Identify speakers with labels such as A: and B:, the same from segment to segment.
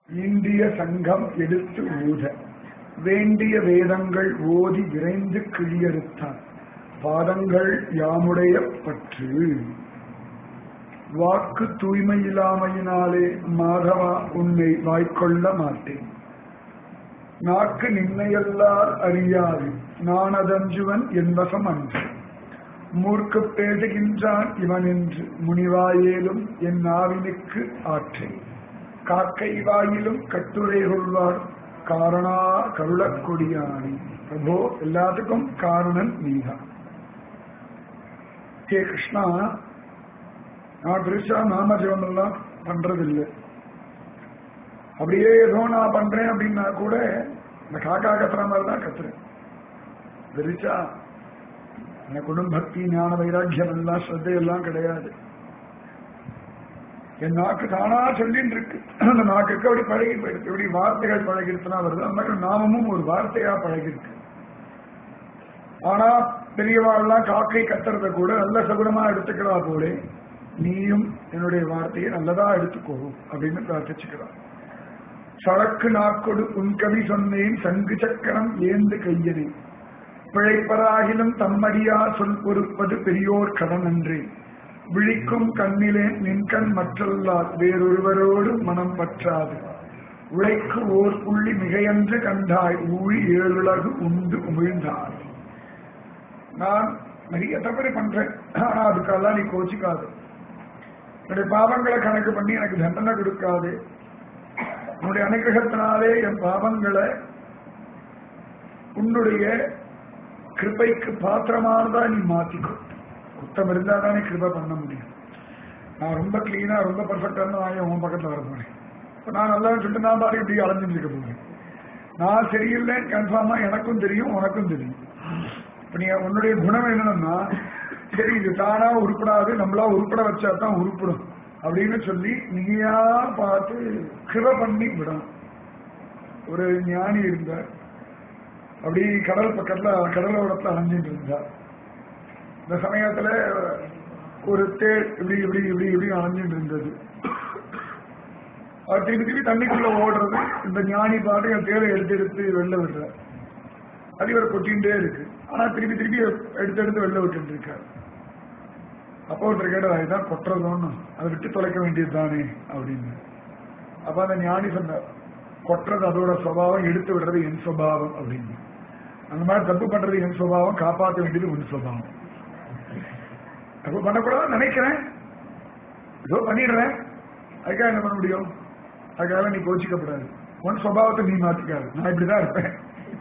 A: இந்திய சங்கம் எடுத்து ஊத வேண்டிய வேதங்கள் ஓதி விரைந்து கிழியறுத்தான் பாதங்கள் யாமுடைய பற்று வாக்கு தூய்மையில்லாமையினாலே மாதவா உன்னை வாய்க்கொள்ள மாட்டேன் நாக்கு நின்னையல்லார் அறியாது நானதஞ்சுவன் என்பசம் அன்று மூர்க்கு பேசுகின்றான் இவன் என்று முனிவாயேலும் என் நாவினுக்கு ஆற்றை காக்கை வாயிலும் கட்டுரை கொள்வார் காரணா கருளக் கொடியானி பிரபோ எல்லாத்துக்கும் காரணன் நீதான் ஹே கிருஷ்ணா நான் பெருசா நாம ஜெபம் எல்லாம் பண்றதில்லை அப்படியே ஏதோ நான் பண்றேன் அப்படின்னா கூட இந்த காக்கா கத்துற மாதிரி தான் கத்துறேன் பெருசா எனக்கு ஒன்றும் பக்தி ஞான வைராக்கியம் எல்லாம் ஸ்ரத்தை எல்லாம் கிடையாது என் நாக்கு தானா சொல்லின்னு இருக்கு அந்த நாக்குக்கு அப்படி பழகி போயிருக்கு எப்படி வார்த்தைகள் பழகிருச்சுனா வருது அந்த மாதிரி நாமமும் ஒரு வார்த்தையா பழகிருக்கு ஆனா பெரியவாள்லாம் காக்கை கத்துறத கூட நல்ல சகுனமா எடுத்துக்கிறா போலே நீயும் என்னுடைய வார்த்தையை நல்லதா எடுத்துக்கோ அப்படின்னு பிரார்த்திச்சுக்கிறான் சழக்கு நாக்கொடு உன் கவி சொன்னேன் சங்கு சக்கரம் ஏந்து கையனே பிழைப்பதாகிலும் தம்மடியா சொல் பொறுப்பது பெரியோர் கடன் அன்றே விழிக்கும் கண்ணிலே நின்கண் மற்றல்லார் வேறொருவரோடு மனம் பற்றாது உழைக்கு ஓர் புள்ளி மிகையன்று கண்டாய் ஊழி ஏழுலகு உண்டு உமிழ்ந்தாய் நான் நிறைய தவறு பண்றேன் ஆனா அதுக்கெல்லாம் நீ கோச்சிக்காது என்னுடைய பாவங்களை கணக்கு பண்ணி எனக்கு தண்டனை கொடுக்காது உன்னுடைய அனுகிரகத்தினாலே என் பாவங்களை உன்னுடைய கிருபைக்கு பாத்திரமானதா நீ மாத்திக்கோ குத்தம் இருந்தா தானே கிருபை பண்ண முடியும் நான் ரொம்ப கிளீனா ரொம்ப பர்ஃபெக்டா இருந்தா நான் உன் பக்கத்துல வர போறேன் இப்ப நான் நல்லா சொல்லிட்டு நான் பாரு இப்படி அலைஞ்சிட்டு இருக்க போறேன் நான் சரியில்லைன்னு கன்ஃபார்மா எனக்கும் தெரியும் உனக்கும் தெரியும் இப்ப நீ உன்னுடைய குணம் என்னன்னா சரி இது தானா உருப்படாது நம்மளா உருப்பட வச்சா தான் உருப்படும் அப்படின்னு சொல்லி நீயா பார்த்து கிருப பண்ணி விடணும் ஒரு ஞானி இருந்தார் அப்படி கடல் பக்கத்துல கடலோரத்துல அலைஞ்சிட்டு இருந்தார் இந்த சமயத்துல ஒரு தேர் இப்படி இப்படி இப்படி இப்படி அலைஞ்சிட்டு இருந்தது அவர் திருப்பி திருப்பி தண்ணிக்குள்ள ஓடுறது இந்த ஞானி பாட்டு என் தேரை எடுத்து எடுத்து வெளில விடுறார் அது இவர் கொட்டிகிட்டே இருக்கு ஆனா திருப்பி திருப்பி எடுத்து எடுத்து வெளில விட்டுட்டு இருக்காரு அப்போ ஒருத்தர் கேட்டார் அதுதான் கொட்டுறதோன்னு அதை விட்டு தொலைக்க வேண்டியது தானே அப்படின்னு அப்ப அந்த ஞானி சொன்னார் கொட்டுறது அதோட சுவாவம் எடுத்து விடுறது என் சுவாவம் அப்படின்னு அந்த மாதிரி தப்பு பண்றது என் சுவாவம் காப்பாற்ற வேண்டியது உன் சுவாவம் தப்பு பண்ணக்கூடாது நினைக்கிறேன் ஏதோ பண்ணிடுறேன் அதுக்காக என்ன பண்ண முடியும் அதுக்காக நீ கோச்சிக்கப்படாது உன் சுவாவத்தை நீ மாத்திக்காது நான் இப்படிதான் இருப்பேன்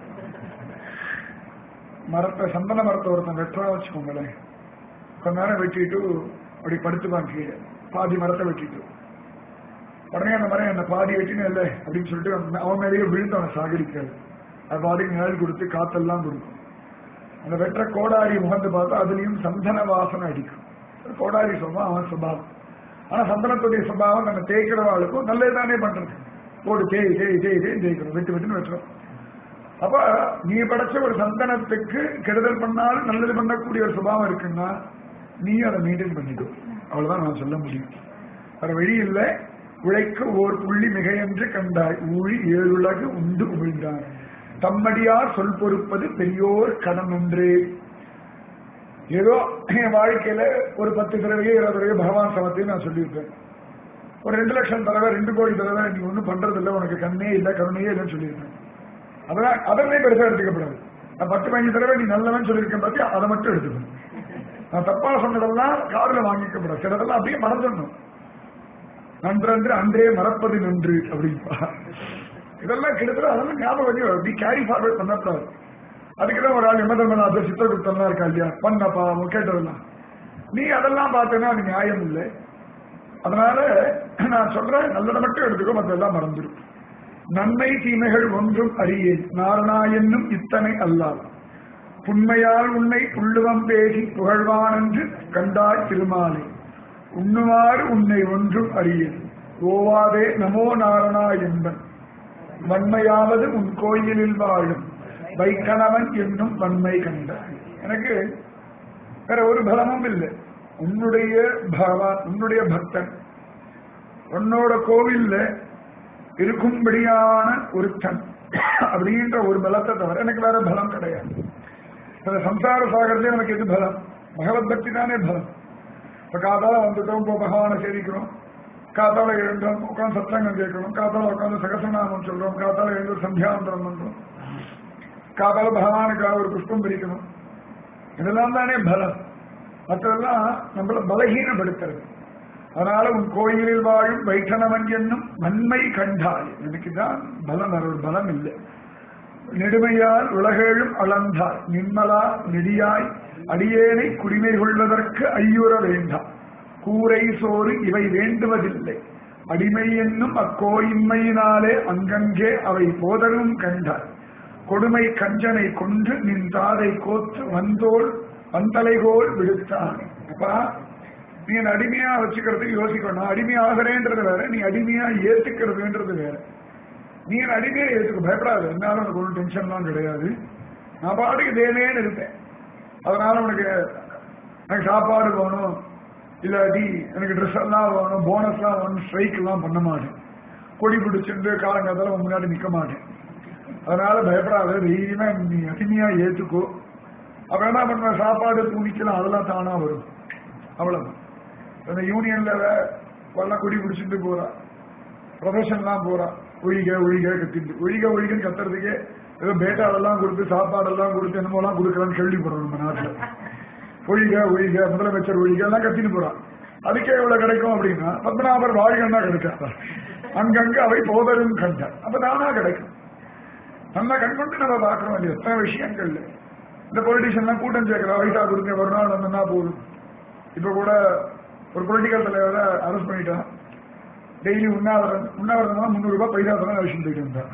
A: மரத்தை சந்தன மரத்தை ஒருத்தன் வெட்டுறா வச்சுக்கோங்களேன் கொஞ்ச நேரம் வெட்டிட்டு அப்படி படுத்துப்பான் கீழே பாதி மரத்தை வெட்டிட்டு உடனே அந்த மரம் என்ன பாதி வெட்டினு இல்லை அப்படின்னு சொல்லிட்டு அவன் மேலேயே விழுந்து அவனை சாகடிக்காது அது பாதிக்கு நிழல் கொடுத்து காத்தெல்லாம் கொடுக்கும் அந்த வெற்ற கோடாரி முகந்து பார்த்தா அதுலயும் சந்தன வாசனை அடிக்கும் கோடாரி சுபாவம் அவன் சுபாவம் ஆனா சந்தனத்துடைய சுபாவம் நம்ம தேய்க்கிறவாளுக்கும் நல்லதுதானே பண்றது போடு தேய் தேய் தேய் தேய் தேய்க்கிறோம் வெட்டு வெட்டுன்னு வெட்டுறோம் அப்ப நீ படைச்ச ஒரு சந்தனத்துக்கு கெடுதல் பண்ணாலும் நல்லது பண்ணக்கூடிய ஒரு சுபாவம் இருக்குன்னா நீ அதை மெயின்டைன் பண்ணிடும் அவ்வளவுதான் நான் சொல்ல முடியும் வேற வழி இல்லை உழைக்க ஓர் புள்ளி மிகையென்று கண்டாய் ஊழி ஏழுலகு உண்டு உமிழ்ந்தாய் தம்மடியார் சொல் பொறுப்பது பெரியோர் கடன் என்று ஏதோ என் வாழ்க்கையில ஒரு பத்து தடவையோ இருபது தடவையோ பகவான் சமத்தையும் நான் சொல்லியிருப்பேன் ஒரு ரெண்டு லட்சம் தடவை ரெண்டு கோடி தடவை நீ ஒன்றும் பண்றது இல்லை உனக்கு கண்ணே இல்லை கருணையே இல்லைன்னு சொல்லியிருப்பேன் அதெல்லாம் அதெல்லாம் பெருசா எடுத்துக்கப்படாது நான் பத்து பதினஞ்சு தடவை நீ நல்லவன் சொல்லியிருக்கேன் பத்தி அதை மட்டும் எடுத்துக்கணும் நான் தப்பா சொன்னதெல்லாம் காதுல வாங்கிக்கப்படாது சிலதெல்லாம் அப்படியே மறந்துடணும் நன்றன்று அன்றே மறப்பது நன்று அப்படின்பா இதெல்லாம் கிட்டத்தட்ட அதெல்லாம் ஞாபகம் வச்சு அப்படி கேரி ஃபார்வர்ட் பண்ணக்கூடாது அதுக்குதான் ஒரு ஆள் யமதர்மநாதர் சித்திரகுப்தன்லாம் இருக்கா இல்லையா பண்ணப்பா கேட்டதெல்லாம் நீ அதெல்லாம் பார்த்தேன்னா அது நியாயம் இல்லை அதனால நான் சொல்றேன் நல்லதை மட்டும் எடுத்துக்கோ மற்றெல்லாம் மறந்துடும் நன்மை தீமைகள் ஒன்றும் அறியேன் நாரணா என்னும் இத்தனை அல்லாது புண்மையால் உன்னை புள்ளுவம் பேசி புகழ்வான் என்று கண்டாய் திருமாலே உண்ணுமாறு உன்னை ஒன்றும் அறியேன் ஓவாதே நமோ நாரணா என்பன் வன்மையாவது உன் கோயிலில் வாழும் வைக்கணவன் என்னும் வன்மை கண்ட எனக்கு வேற ஒரு பலமும் இல்லை உன்னுடைய பகவான் உன்னுடைய பக்தன் உன்னோட கோவில்ல இருக்கும்படியான ஒருத்தன் அப்படின்ற ஒரு பலத்தை தவிர எனக்கு வேற பலம் கிடையாது அந்த சம்சார சாகரத்திலே நமக்கு எது பலம் பகவத் பக்தி தானே பலம் இப்ப காத்தால வந்துட்டோம் இப்போ பகவானை சேவிக்கிறோம் காத்தால எழுந்தோம் உட்காந்து சத்சங்கம் கேட்கிறோம் காத்தால உட்காந்து சகசநாமம் சொல்றோம் காத்தால எழுந்து சந்தியாவந்தரம் பண்றோம் காத்தால பகவானுக்காக ஒரு புஷ்பம் பிரிக்கணும் இதெல்லாம் தானே பலம் மற்றதெல்லாம் நம்மள பலகீனப்படுத்துறது அதனால உன் கோயிலில் வாழும் வைஷ்ணவன் என்னும் நன்மை கண்டாய் எனக்கு தான் பலம் வேற ஒரு பலம் இல்லை நெடுமையால் உலகேழும் அளந்தாய் நிம்மலா நெடியாய் அடியேனை குடிமை கொள்வதற்கு ஐயுற வேண்டாம் கூரை சோறு இவை வேண்டுவதில்லை அடிமை என்னும் அக்கோயின்மையினாலே அங்கங்கே அவை போதலும் கண்டாய் கொடுமை கஞ்சனை கொன்று நின் தாதை கோத்து வந்தோள் வந்தலைகோல் விடுத்தான் அப்பா நீ என்னை அடிமையா வச்சுக்கிறதுக்கு யோசிக்கணும் நான் அடிமை ஆகிறேன்றது வேற நீ அடிமையா ஏத்துக்கிறதுன்றது வேற நீ என் அடிமையை ஏத்துக்க பயப்படாது என்னாலும் உனக்கு ஒன்றும் டென்ஷன்லாம் கிடையாது நான் பாட்டுக்கு தேவேன்னு இருப்பேன் அதனால உனக்கு எனக்கு சாப்பாடு வேணும் இல்லாட்டி எனக்கு ட்ரெஸ் எல்லாம் வேணும் போனஸ் எல்லாம் வேணும் ஸ்ட்ரைக் எல்லாம் பண்ண மாட்டேன் கொடி பிடிச்சிருந்து காலங்காலத்தில் உன் முன்னாடி நிக்க மாட்டேன் அதனால பயப்படாத தைரியமா நீ அடிமையா ஏத்துக்கோ அப்ப என்ன பண்ண சாப்பாடு துணிக்கலாம் அதெல்லாம் தானா வரும் அவ்வளவுதான் அந்த யூனியன்ல எல்லாம் கொடி பிடிச்சிட்டு போறா ப்ரொஃபஷன்லாம் போறா ஒழிக ஒழிக கத்திட்டு ஒழிக ஒழிகன்னு கத்துறதுக்கே ஏதோ பேட்டாவெல்லாம் கொடுத்து சாப்பாடெல்லாம் கொடுத்து என்னமோலாம் கொடுக்குறான்னு கேள்விப்படுறோம் நம்ம நாட்டுல ஒழிக ஒழிக முதலமைச்சர் ஒழிக எல்லாம் கத்திட்டு போறான் அதுக்கே எவ்வளவு கிடைக்கும் அப்படின்னா பத்மநாபர் வாழ்கன்னா கிடைக்காதா அங்கங்க அவை போதரும் கண்ட அப்ப தானா கிடைக்கும் நம்ம கண்கொண்டு நம்ம பார்க்க வேண்டிய எத்தனை விஷயங்கள் இந்த பொலிட்டிஷியன்லாம் கூட்டம் சேர்க்கிறா வயசா கொடுங்க ஒரு நாள் வந்தா போதும் இப்ப கூட ஒரு பொலிட்டிக்கல் தலைவரை அரெஸ்ட் பண்ணிட்டான் டெய்லி உண்ணாவிரதம் உண்ணாவிரதம் முந்நூறு ரூபாய் பைசா தான் விஷயம் போயிட்டு இருந்தான்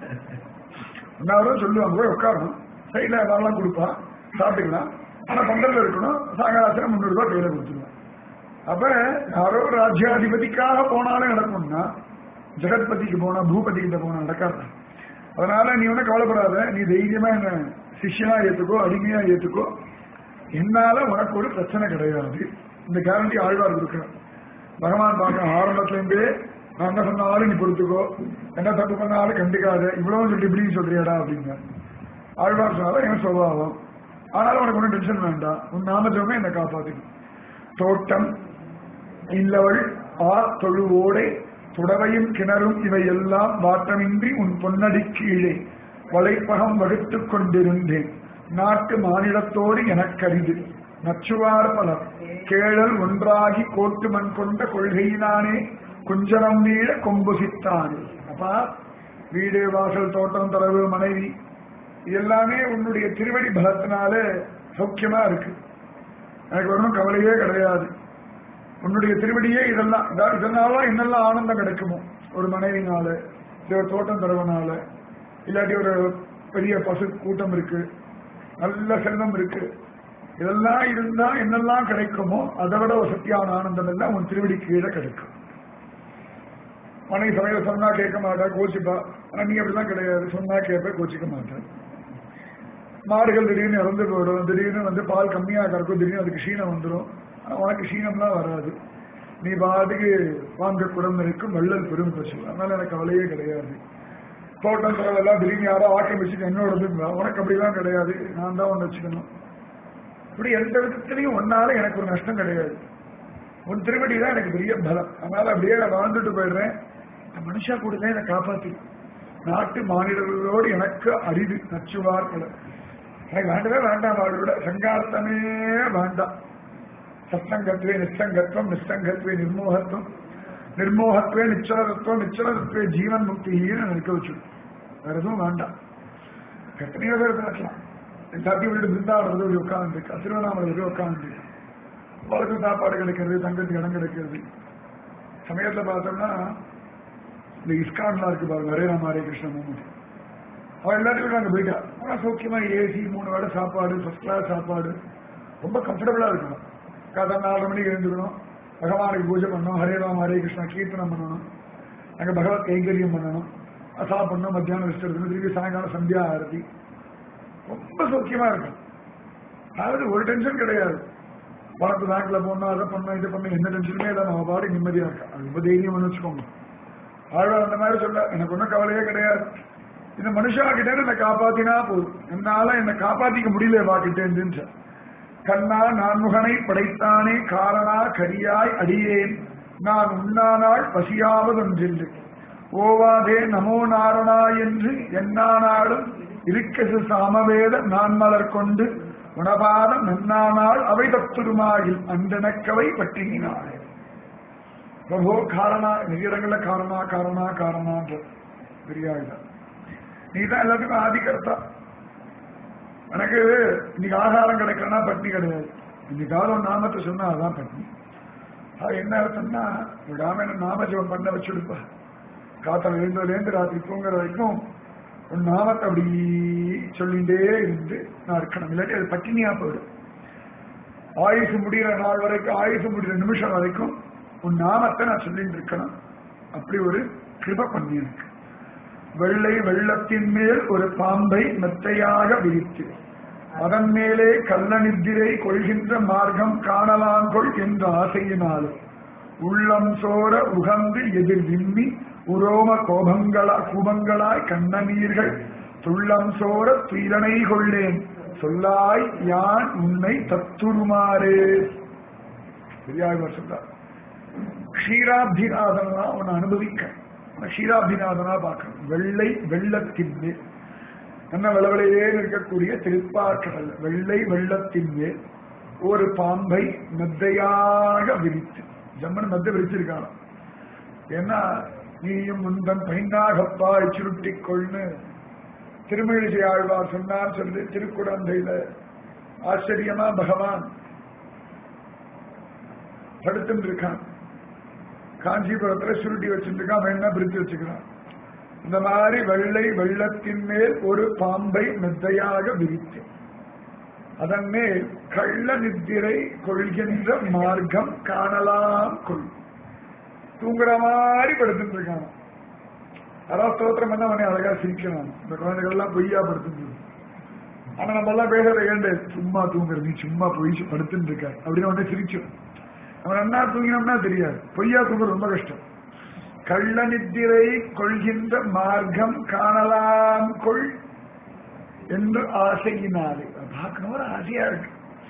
A: உண்ணாவிரதம் சொல்லுவாங்க போய் உட்காரணும் சைட்ல வரலாம் கொடுப்பான் சாப்பிட்டுக்கலாம் ஆனா பந்தல்ல இருக்கணும் சாயங்காலத்துல முந்நூறு ரூபாய் கையில கொடுத்துருவான் அப்ப யாரோ ஒரு ராஜ்யாதிபதிக்காக போனாலும் நடக்கும்னா ஜெகத்பதிக்கு போனா பூபதி கிட்ட போனா நடக்காது அதனால நீ ஒன்னும் கவலைப்படாத நீ தைரியமா என்ன சிஷ்யனா ஏத்துக்கோ அடிமையா ஏத்துக்கோ என்னால உனக்கு ஒரு பிரச்சனை கிடையாது இந்த கேரண்டி ஆழ்வார் கொடுக்கிறார் பகவான் பார்க்க ஆரம்பத்துல இருந்தே நான் என்ன சொன்னாலும் நீ பொறுத்துக்கோ என்ன தப்பு பண்ணாலும் கண்டுக்காத இவ்வளவு சொல்லி இப்படின்னு சொல்றியாடா அப்படிங்க ஆழ்வார் சொன்னாலும் என் சுபாவம் ஆனாலும் உனக்கு ஒன்றும் டென்ஷன் வேண்டாம் உன் நாமஜமே என்னை காப்பாத்திக்கும் தோட்டம் இல்லவள் ஆ தொழுவோடே துடவையும் கிணறும் இவையெல்லாம் வாட்டமின்றி உன் பொன்னடி கீழே வளைப்பகம் வகுத்துக் கொண்டிருந்தேன் நாட்டு மாநிலத்தோடு எனக்கரிது நச்சுவார் பலர் கேழல் ஒன்றாகி கோட்டு மண் கொண்ட கொள்கையினானே குஞ்சலம் நீள கொம்புசித்தான் அப்பா வீடு வாசல் தோட்டம் தரவு மனைவி இது எல்லாமே உன்னுடைய திருவடி பலத்தினால சௌக்கியமா இருக்கு எனக்கு ஒன்றும் கவலையே கிடையாது உன்னுடைய திருவடியே இதெல்லாம் இதா- இதனால என்னெல்லாம் ஆனந்தம் கிடைக்குமோ ஒரு மனைவினால இல்ல ஒரு தோட்டம் தரவனால இல்லாட்டி ஒரு பெரிய பசு கூட்டம் இருக்கு நல்ல செல்வம் இருக்கு இதெல்லாம் இருந்தா என்னெல்லாம் கிடைக்குமோ அதை விட ஒரு சத்தியான ஆனந்தம் எல்லாம் உன் திருவடி கீழே கிடைக்கும் மனைவி சமையல் சொன்னா கேட்க மாட்டா கோச்சிப்பா ஆனா நீ அப்படிலாம் கிடையாது சொன்னா கேட்ப கோச்சிக்க மாட்டேன் மாடுகள் திடீர்னு இறந்து போயிடும் திடீர்னு வந்து பால் கம்மியா கறக்கும் திடீர்னு அதுக்கு க்ஷீணம் வந்துடும் ஆனா உனக்கு க்ஷீணம்லாம் வராது நீ பாட்டுக்கு வாங்க குடம் இருக்கும் வள்ளல் பெரும் பசு அதனால எனக்கு கவலையே கிடையாது தோட்டம் தரவெல்லாம் திடீர்னு யாரோ ஆக்கிரமிச்சுட்டு என்னோட உனக்கு அப்படிலாம் கிடையாது நான் தான் ஒன்று வச்சுக்கணும் இப்படி எந்த விதத்திலையும் ஒன்னால எனக்கு ஒரு நஷ்டம் கிடையாது உன் திருவடி தான் எனக்கு பெரிய பலம் அதனால அப்படியே நான் வாழ்ந்துட்டு போயிடுறேன் இந்த மனுஷா கூட தான் என்னை காப்பாத்தி நாட்டு மாநிலங்களோடு எனக்கு அரிது நச்சுவார்கள் எனக்கு வேண்டவே வேண்டாம் அவளோட சங்கார்த்தமே வேண்டாம் சத்சங்கத்வே நிச்சங்கத்வம் நிச்சங்கத்வே நிர்மோகத்துவம் நிர்மோகத்வே நிச்சலதத்துவம் நிச்சலதத்துவே ஜீவன் முக்தின்னு நிற்க வச்சு வேற எதுவும் வேண்டாம் எத்தனையோ பேர் பேசலாம் எல்லாத்தையும் விட்டு பிருந்தாவனத்துல போய் உட்காந்துருக்கா திருவண்ணாமலை போய் உட்காந்துருக்கா அவளுக்கு சாப்பாடு கிடைக்கிறது தங்கத்துக்கு இடம் கிடைக்கிறது சமயத்துல பார்த்தோம்னா இந்த இஸ்கான்லாம் இருக்கு பாருங்க ஹரே ராம ஹரே கிருஷ்ண மூமெண்ட் அவன் எல்லாத்தையும் அங்க போயிட்டா ஆனா சௌக்கியமா ஏசி மூணு வேளை சாப்பாடு ஃபர்ஸ்ட் கிளாஸ் சாப்பாடு ரொம்ப கம்ஃபர்டபுளா இருக்கணும் காதா நாலு மணிக்கு எழுந்துக்கணும் பகவானுக்கு பூஜை பண்ணணும் ஹரே ராம ஹரே கிருஷ்ணா கீர்த்தனம் பண்ணணும் அங்க பகவத் கைங்கரியம் பண்ணணும் அது சாப்பிடணும் மத்தியானம் ரெஸ்ட் எடுக்கணும் திருப்பி சாயங்காலம் சந்தியா ஆரத்தி ரொம்ப சௌக்கியமா இருக்கும் அதாவது ஒரு டென்ஷன் கிடையாது பணத்து பேங்க்ல போடணும் அதை பண்ணணும் இது பண்ணணும் எந்த டென்ஷனுமே இல்லை நம்ம பாடி நிம்மதியா இருக்கா அது ரொம்ப தைரியம் வச்சுக்கோங்க ஆழ்வார் அந்த மாதிரி சொல்ல எனக்கு ஒன்றும் கவலையே கிடையாது இந்த மனுஷா கிட்ட என்னை காப்பாத்தினா போதும் என்னால என்னை காப்பாத்திக்க முடியல வாக்கிட்டேன் கண்ணா நான்முகனை படைத்தானே காரணா கரியாய் அடியேன் நான் உண்ணானாள் பசியாவதொன்றில்லை ஓவாதே நமோ நாரணா என்று என்னானாலும் இருக்கசு சாமவேத நான் மலர் கொண்டு உணபாதம் நன்னானால் அவை தத்துருமாயில் அந்தனக்கவை பட்டினாள் பிரபோ காரணா நிறைய இடங்கள்ல காரணா காரணா காரணான்ற பெரியாள் நீ தான் எல்லாத்துக்கும் ஆதிகர்த்தா எனக்கு இன்னைக்கு ஆகாரம் கிடைக்கலன்னா பட்னி கிடையாது இன்னைக்கு காலம் நாமத்தை சொன்னா அதான் பட்னி அது என்ன அர்த்தம்னா விடாம என்ன நாம ஜபம் பண்ண வச்சுடுப்பா காத்தால எழுந்ததுலேருந்து ராத்திரி தூங்குற வரைக்கும் உன் நாமத்தை அப்படி சொல்லிட்டே இருந்து நான் இருக்கணும் இல்லாட்டி அது பட்டினியா போயிடும் ஆயுசு முடிகிற நாள் வரைக்கும் ஆயுசு முடிகிற நிமிஷம் வரைக்கும் உன் நாமத்தை நான் சொல்லிட்டு இருக்கணும் அப்படி ஒரு கிருப பண்ணி எனக்கு வெள்ளை வெள்ளத்தின் மேல் ஒரு பாம்பை மெத்தையாக விரித்து அதன் மேலே கள்ள நித்திரை கொள்கின்ற மார்க்கம் காணலாங்கொள் என்ற ஆசையினாலே உள்ளம் சோர உகந்து எதிர் விம்மி உரோம கோபங்களா கூபங்களாய் கண்ணநீர்கள் துள்ளம் சோர துயிலனை கொள்ளேன் சொல்லாய் யான் உன்னை தத்துருமாறே பெரியாழ்வார் சொல்றார் க்ஷீராபிநாதனா அவனை அனுபவிக்க க்ஷீராபிநாதனா பார்க்கணும் வெள்ளை வெள்ளத்தின் மேல் என்ன விளவிலையே இருக்கக்கூடிய திருப்பாற்றல் வெள்ளை வெள்ளத்தின் மேல் ஒரு பாம்பை மெத்தையாக விரித்து ஜம்மன் மெத்தை விரிச்சிருக்காங்க ஏன்னா நீயும் முந்தன் பைந்தாகப்பாய் சுருட்டிக் கொள்னு திருமழிசை ஆழ்வார் சொன்னார் சொல்லி திருக்குடந்தையில ஆச்சரியமா பகவான் படுத்துட்டு இருக்கான் காஞ்சிபுரத்துல சுருட்டி வச்சிருக்கான் அவன் என்ன பிரித்து வச்சுக்கிறான் இந்த மாதிரி வெள்ளை வெள்ளத்தின் மேல் ஒரு பாம்பை மெத்தையாக விரித்து அதன் மேல் கள்ள நித்திரை கொள்கின்ற மார்க்கம் காணலாம் கொள் தூங்குற மாதிரி படுத்துட்டு இருக்கான் யாராவது ஸ்தோத்திரம் பண்ண அவனை அழகா சிரிக்கிறான் இந்த குழந்தைகள் எல்லாம் பொய்யா படுத்துட்டு ஆனா நம்ம எல்லாம் பேசுறத கேண்டு சும்மா தூங்குற நீ சும்மா பொய் படுத்துட்டு இருக்க அப்படின்னு உடனே சிரிச்சோம் அவன் என்ன தூங்கினோம்னா தெரியாது பொய்யா தூங்குறது ரொம்ப கஷ்டம் கள்ள நித்திரை கொள்கின்ற மார்க்கம் காணலாம் கொள் என்று ஆசையினாலே பார்க்கணும் ஒரு ஆசையா இருக்கு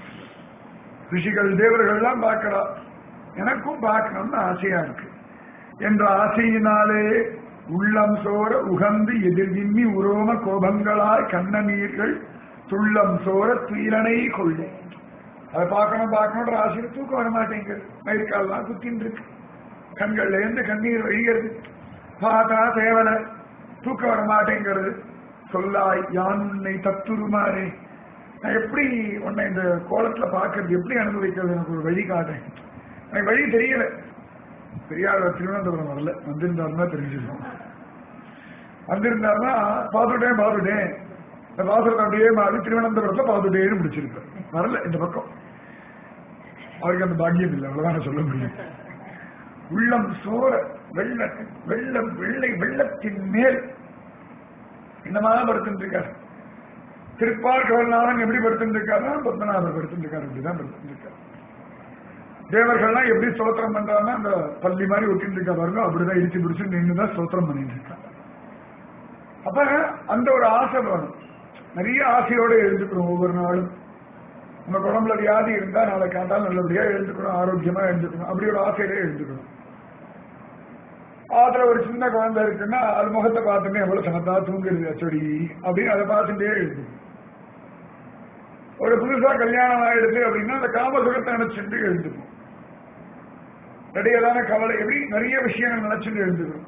A: ரிஷிகள் தேவர்கள் எல்லாம் பார்க்கலாம் எனக்கும் பார்க்கணும்னு ஆசையா இருக்கு என்ற ஆசையினாலே உள்ளம் சோர உகந்து எதிர்விம்மி உரோம கோபங்களாய் கண்ணநீர்கள் துள்ளம் சோர துயிலனை கொள்ளை அதை பார்க்கணும் பார்க்கணுன்ற ஆசையில் தூக்கம் வர மாட்டேங்குது மயிர்கால்லாம் குத்தின்னு இருக்கு கண்கள்ல இருந்து கண்ணீர் வழிகிறது பார்த்தா தேவலை தூக்கம் வர மாட்டேங்கிறது சொல்லாய் யான் உன்னை தத்துருமாறே நான் எப்படி உன்னை இந்த கோலத்துல பார்க்கறது எப்படி அனுபவிக்கிறது எனக்கு ஒரு வழி காட்டேன் எனக்கு வழி தெரியல பெரியார் திருவனந்தபுரம் வரல வந்திருந்தாருன்னா தெரிஞ்சிருக்கோம் வந்திருந்தாருன்னா பார்த்துட்டேன் பார்த்துட்டேன் இந்த பாசுரத்தை அப்படியே மாறி திருவனந்தபுரத்துல பார்த்துட்டேன்னு முடிச்சிருப்பேன் வரல இந்த பக்கம் அவருக்கு அந்த பாக்கியம் இல்லை அவ்வளவுதான் சொல்ல முடியும் உள்ளம் சோர வெள்ள வெள்ளம் வெள்ளை வெள்ளத்தின் மேல் என்னமா படுத்துட்டு இருக்காரு திருப்பார் கவல்நாதன் எப்படி படுத்துட்டு இருக்காருன்னா பத்மநாபர் படுத்துட்டு இருக்காரு அப்படிதான் படுத்துட்டு இருக்காரு தேவர்கள்லாம் எப்படி ஸ்தோத்திரம் பண்றாங்கன்னா அந்த பள்ளி மாதிரி ஒட்டிட்டு இருக்கா பாருங்க அப்படிதான் இடிச்சு பிடிச்சு நின்றுதான் ஸ்தோத்திரம் பண்ணிட்டு இருக்காங்க அப்ப அந்த ஒரு ஆசை வேணும் நிறைய ஆசையோட எழுந்துக்கணும் ஒவ்வொரு நாளும் நம்ம குழம்புல வியாதி இருந்தா நாளை காட்டால் நல்லபடியா எழுந்துக்கணும் ஆரோக்கியமா எழுந்துக்கணும் அப்படி ஒரு ஆசையிலே எழுந்துக்கணும் ஆத்துல ஒரு சின்ன குழந்தை இருக்குன்னா அது முகத்தை பார்த்துட்டு எவ்வளவு சனத்தா தூங்குறது அச்சொடி அப்படின்னு அதை பார்த்துட்டே எழுதுக்கணும் ஒரு புதுசா கல்யாணம் ஆயிடுது அப்படின்னா அந்த காமசுகத்தை நினைச்சுட்டு எழுந்துக்கும் இடையதான கவலை எப்படி நிறைய விஷயங்கள் நினைச்சுட்டு எழுந்துக்கணும்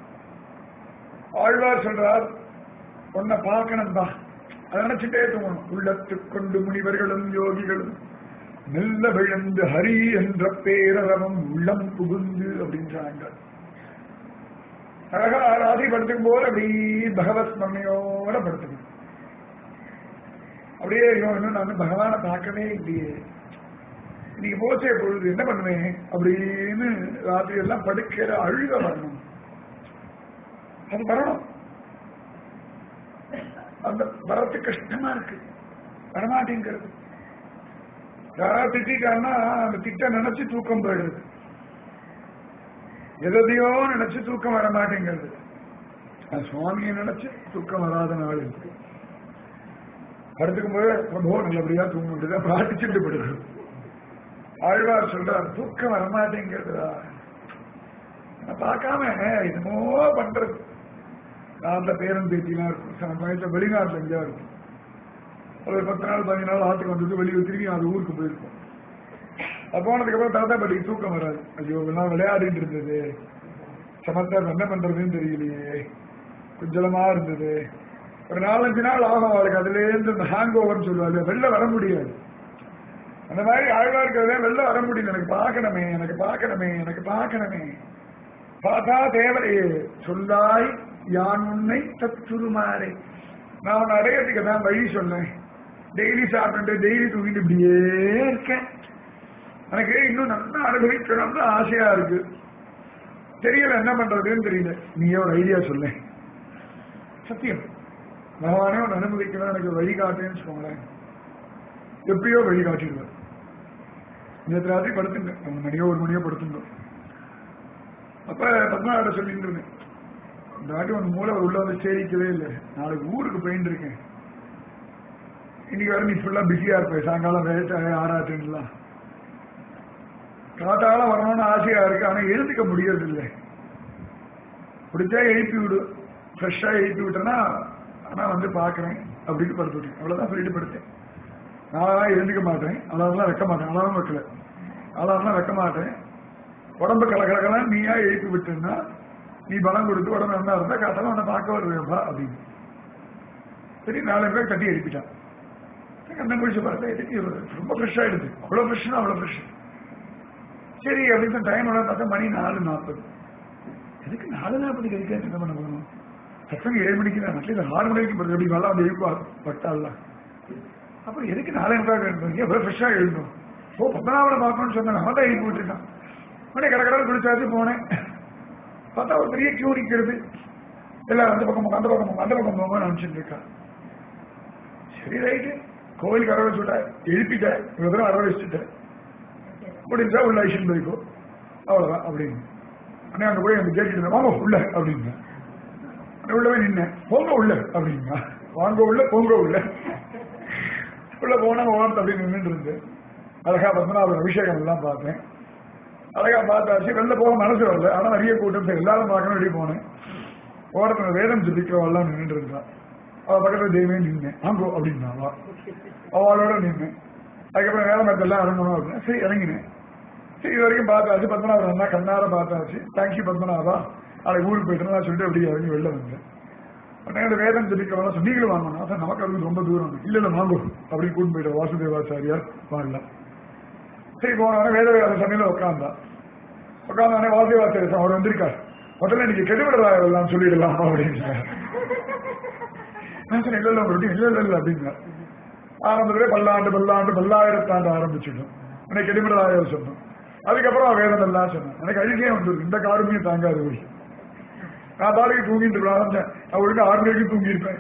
A: ஆழ்வார் சொல்றார் உன்னை பார்க்கணும் தான் அதை நினைச்சுட்டே தூங்கணும் உள்ளத்து கொண்டு முனிவர்களும் யோகிகளும் மெல்ல விழுந்து ஹரி என்ற பேரரவம் உள்ளம் புகுந்து அப்படின்றாங்க அழகா ராசி படுத்துக்கும் போது அப்படி பகவத் ஸ்மரணையோட படுத்துக்கணும் அப்படியே ஐயோ இன்னும் நான் பகவானை பார்க்கவே இல்லையே இன்னைக்கு போச்சே பொழுது என்ன பண்ணுவேன் அப்படின்னு ராத்திரி எல்லாம் படுக்கிற அழுக வரணும் அது வரணும் அந்த வரத்து கஷ்டமா இருக்கு வரமாட்டேங்கிறது யாராவது திட்டாங்கன்னா அந்த திட்ட நினைச்சு தூக்கம் போயிடுது எதையோ நினைச்சு தூக்கம் வர மாட்டேங்கிறது அது சுவாமியை நினைச்சு தூக்கம் வராத நாள் இருக்கு படுத்துக்கும் போது பிரபோ நல்லபடியா தூங்க முடியுதா பிரார்த்திச்சுட்டு படுது ஆழ்வார் சொல்றார் தூக்கம் வரமாட்டேங்கிறதா நான் பார்க்காம என்னமோ பண்றது நான் அந்த பேரன் பேத்திலாம் இருக்கும் சில சமயத்துல வெளிநாட்டுல எங்கேயா இருக்கும் ஒரு பத்து நாள் பதினஞ்சு நாள் ஆத்துக்கு வந்தது வெளியே திரும்பி அது ஊருக்கு போயிருக்கும் அது போனதுக்கு அப்புறம் தாத்தா பாட்டிக்கு தூக்கம் வராது ஐயோ எல்லாம் விளையாடிட்டு இருந்தது சமத்தார் என்ன பண்றதுன்னு தெரியலையே குஞ்சலமா இருந்தது ஒரு நாலஞ்சு நாள் ஆகும் அவளுக்கு அதுல இருந்து இந்த ஹேங் ஓவர்னு சொல்லுவாங்க வெளில வர முடியாது அந்த மாதிரி ஆழ்வார்க்கிறதே வெளில வர முடியல எனக்கு பார்க்கணுமே எனக்கு பார்க்கணுமே எனக்கு பார்க்கணுமே பார்த்தா தேவையே சொல்லாய் யான் உன்னை தத்துருமாறே நான் உன்னை அடையறதுக்கு தான் வழி சொன்னேன் டெய்லி சாப்பிட்டு டெய்லி தூங்கிட்டு இப்படியே இருக்கேன் எனக்கு இன்னும் நல்லா அனுபவிக்கணும்னு ஆசையா இருக்கு தெரியல என்ன பண்றதுன்னு தெரியல நீயே ஒரு ஐடியா சொல்ல சத்தியம் பகவானே ஒன்று அனுபவிக்கணும் எனக்கு வழிகாட்டுன்னு வச்சுக்கோங்களேன் எப்படியோ வழிகாட்டிடுவேன் நேற்று ராத்திரி படுத்துங்க ஒரு மணியோ ஒரு மணியோ படுத்துங்க அப்ப பத்மநாட சொல்லிட்டு இருந்தேன் இந்த வாட்டி ஒன்று மூளை உள்ள வந்து சேரிக்கவே இல்லை நாளைக்கு ஊருக்கு போயிட்டு இருக்கேன் இன்னைக்கு வர நீ ஃபுல்லா பிஸியா இருப்ப சாயங்காலம் வேலை ஆறாச்சுலாம் காத்தால வரணும்னு ஆசையா இருக்கு ஆனா எழுந்துக்க முடியறது இல்லை பிடிச்சா எழுப்பி விடு ஃப்ரெஷ்ஷா எழுப்பி விட்டேன்னா ஆனா வந்து பாக்குறேன் அப்படின்னு படுத்து விட்டேன் அவ்வளவுதான் சொல்லிட்டு படுத்தேன் நான்லாம் எழுந்துக்க மாட்டேன் அலாரெல்லாம் வைக்க மாட்டேன் அலாரம் வைக்கல அலாரெல்லாம் வைக்க மாட்டேன் உடம்பு கலகலகலாம் நீயா எழுப்பி விட்டுன்னா நீ பலம் கொடுத்து உடம்பு என்ன இருந்தா காத்தால உன்னை பார்க்க வருவேப்பா அப்படின்னு சரி நாலு பேர் தட்டி எழுப்பிட்டான் கண்ணை குடிச்சு பார்த்தா எதுக்கு ரொம்ப ஃப்ரெஷ் ஆயிடுது அவ்வளவு ஃப்ரெஷ்னா அவ்வளவு ஃப்ரெஷ் சரி அப்படின்னு டைம் எல்லாம் பார்த்தா மணி நாலு நாற்பது எதுக்கு நாலு நாற்பதுக்கு எதுக்கு என்ன பண்ண போகணும் பசங்க ஏழு மணிக்கு தான் அட்லீஸ்ட் ஆறு மணிக்கு படுத்து எப்படி நல்லா வந்து எழுப்பா பட்டால அப்புறம் எதுக்கு நாளை மணிக்காக எழுந்தோம் எவ்வளவு ஃப்ரெஷ்ஷாக எழுந்தோம் ஓ பத்மநாபனை பார்க்கணும்னு சொன்னேன் அவன் தான் எழுப்பி விட்டுருக்கான் உடனே கடை கடை குளிச்சாச்சு போனேன் பார்த்தா ஒரு பெரிய கியூ நிற்கிறது எல்லாரும் அந்த பக்கம் போங்க அந்த பக்கம் போங்க அந்த பக்கம் போங்க நினைச்சிட்டு இருக்கா சரி ரைட்டு கோவிலுக்கு அற வச்சுட்டேன் எழுப்பிட்டேன் இவ்வளவு தூரம் அற வச்சுட்டேன் முடிஞ்சா உள்ள ஐஷன் போய்க்கோ அவ்வளவுதான் அப்படின்னு அண்ணே அங்க போய் அந்த கேட்டுட்டு இருந்தேன் வாங்க உள்ள அப்படிங்க அண்ணே உள்ள போய் நின்னேன் போங்க உள்ள அப்படிங்க வாங்க உள்ள போங்க உள்ள உள்ள போனா ஓரத்து அப்படி நின்றுட்டு இருந்து அழகா பத்மநாபன் அபிஷேகம் எல்லாம் பார்த்தேன் அழகா பார்த்தாச்சு வெளில போக மனசு வரல ஆனா நிறைய கூட்டம் சரி எல்லாரும் பார்க்கணும் வெளியே போனேன் ஓரத்துல வேதம் ஜபிக்கிறவெல்லாம் நின்றுட்டு இருந்தான் அவ பக்கத்துல தெய்வமே நின்னேன் ஆங்கோ அப்படின்னா அவ அவளோட நின்னேன் அதுக்கப்புறம் வேலை மரத்தெல்லாம் இறங்கணும் அப்படின்னா சரி இறங்கினேன் சரி இது வரைக்கும் பார்த்தாச்சு பத்மநாபன் அண்ணா கண்ணார பார்த்தாச்சு தேங்க்யூ பத்மநாபா நாளைக்கு ஊருக்கு போயிட்டு நான் சொல்லிட்டு அப்படியே இறங்கி வெளில வந்தேன் உடனே அந்த வேதம் ஜபிக்கிறவெல்லாம் சொல்லி நீங்களும் வாங்கணும் சார் நமக்கு அதுக்கு ரொம்ப தூரம் இல்ல இல்ல வாங்கோ அப்படின்னு கூட்டு போயிட்டு வாசுதேவாச்சாரியார் வாங்கலாம் சரி போனவனே வேத வேத சமையல உட்காந்தா உட்காந்தவனே வாசுதேவாச்சாரியர் அவர் வந்திருக்கார் முதல்ல இன்னைக்கு கெடுவிடலாம் எல்லாம் சொல்லிடலாம் அப்படின்னு நான் சொன்னேன் இல்ல இல்ல அப்படி இல்ல இல்ல இல்ல அப்படிங்க ஆரம்பத்திலே பல்லாண்டு பல்லாண்டு பல்லாயிரத்தாண்டு ஆரம்பிச்சிடும் எனக்கு கெடுவிடலாயிரம் சொன்னோம் அதுக்கப்புறம் வேதம் எல்லாம் சொன்னேன் எனக்கு அழுகையே வந்துருக்கு இந்த காருமையும் தாங்காது போய் நான் பாட்டுக்கு தூங்கிட்டு இருக்கலாம் நான் ஒழுங்கா ஆறு மணிக்கு தூங்கியிருப்பேன்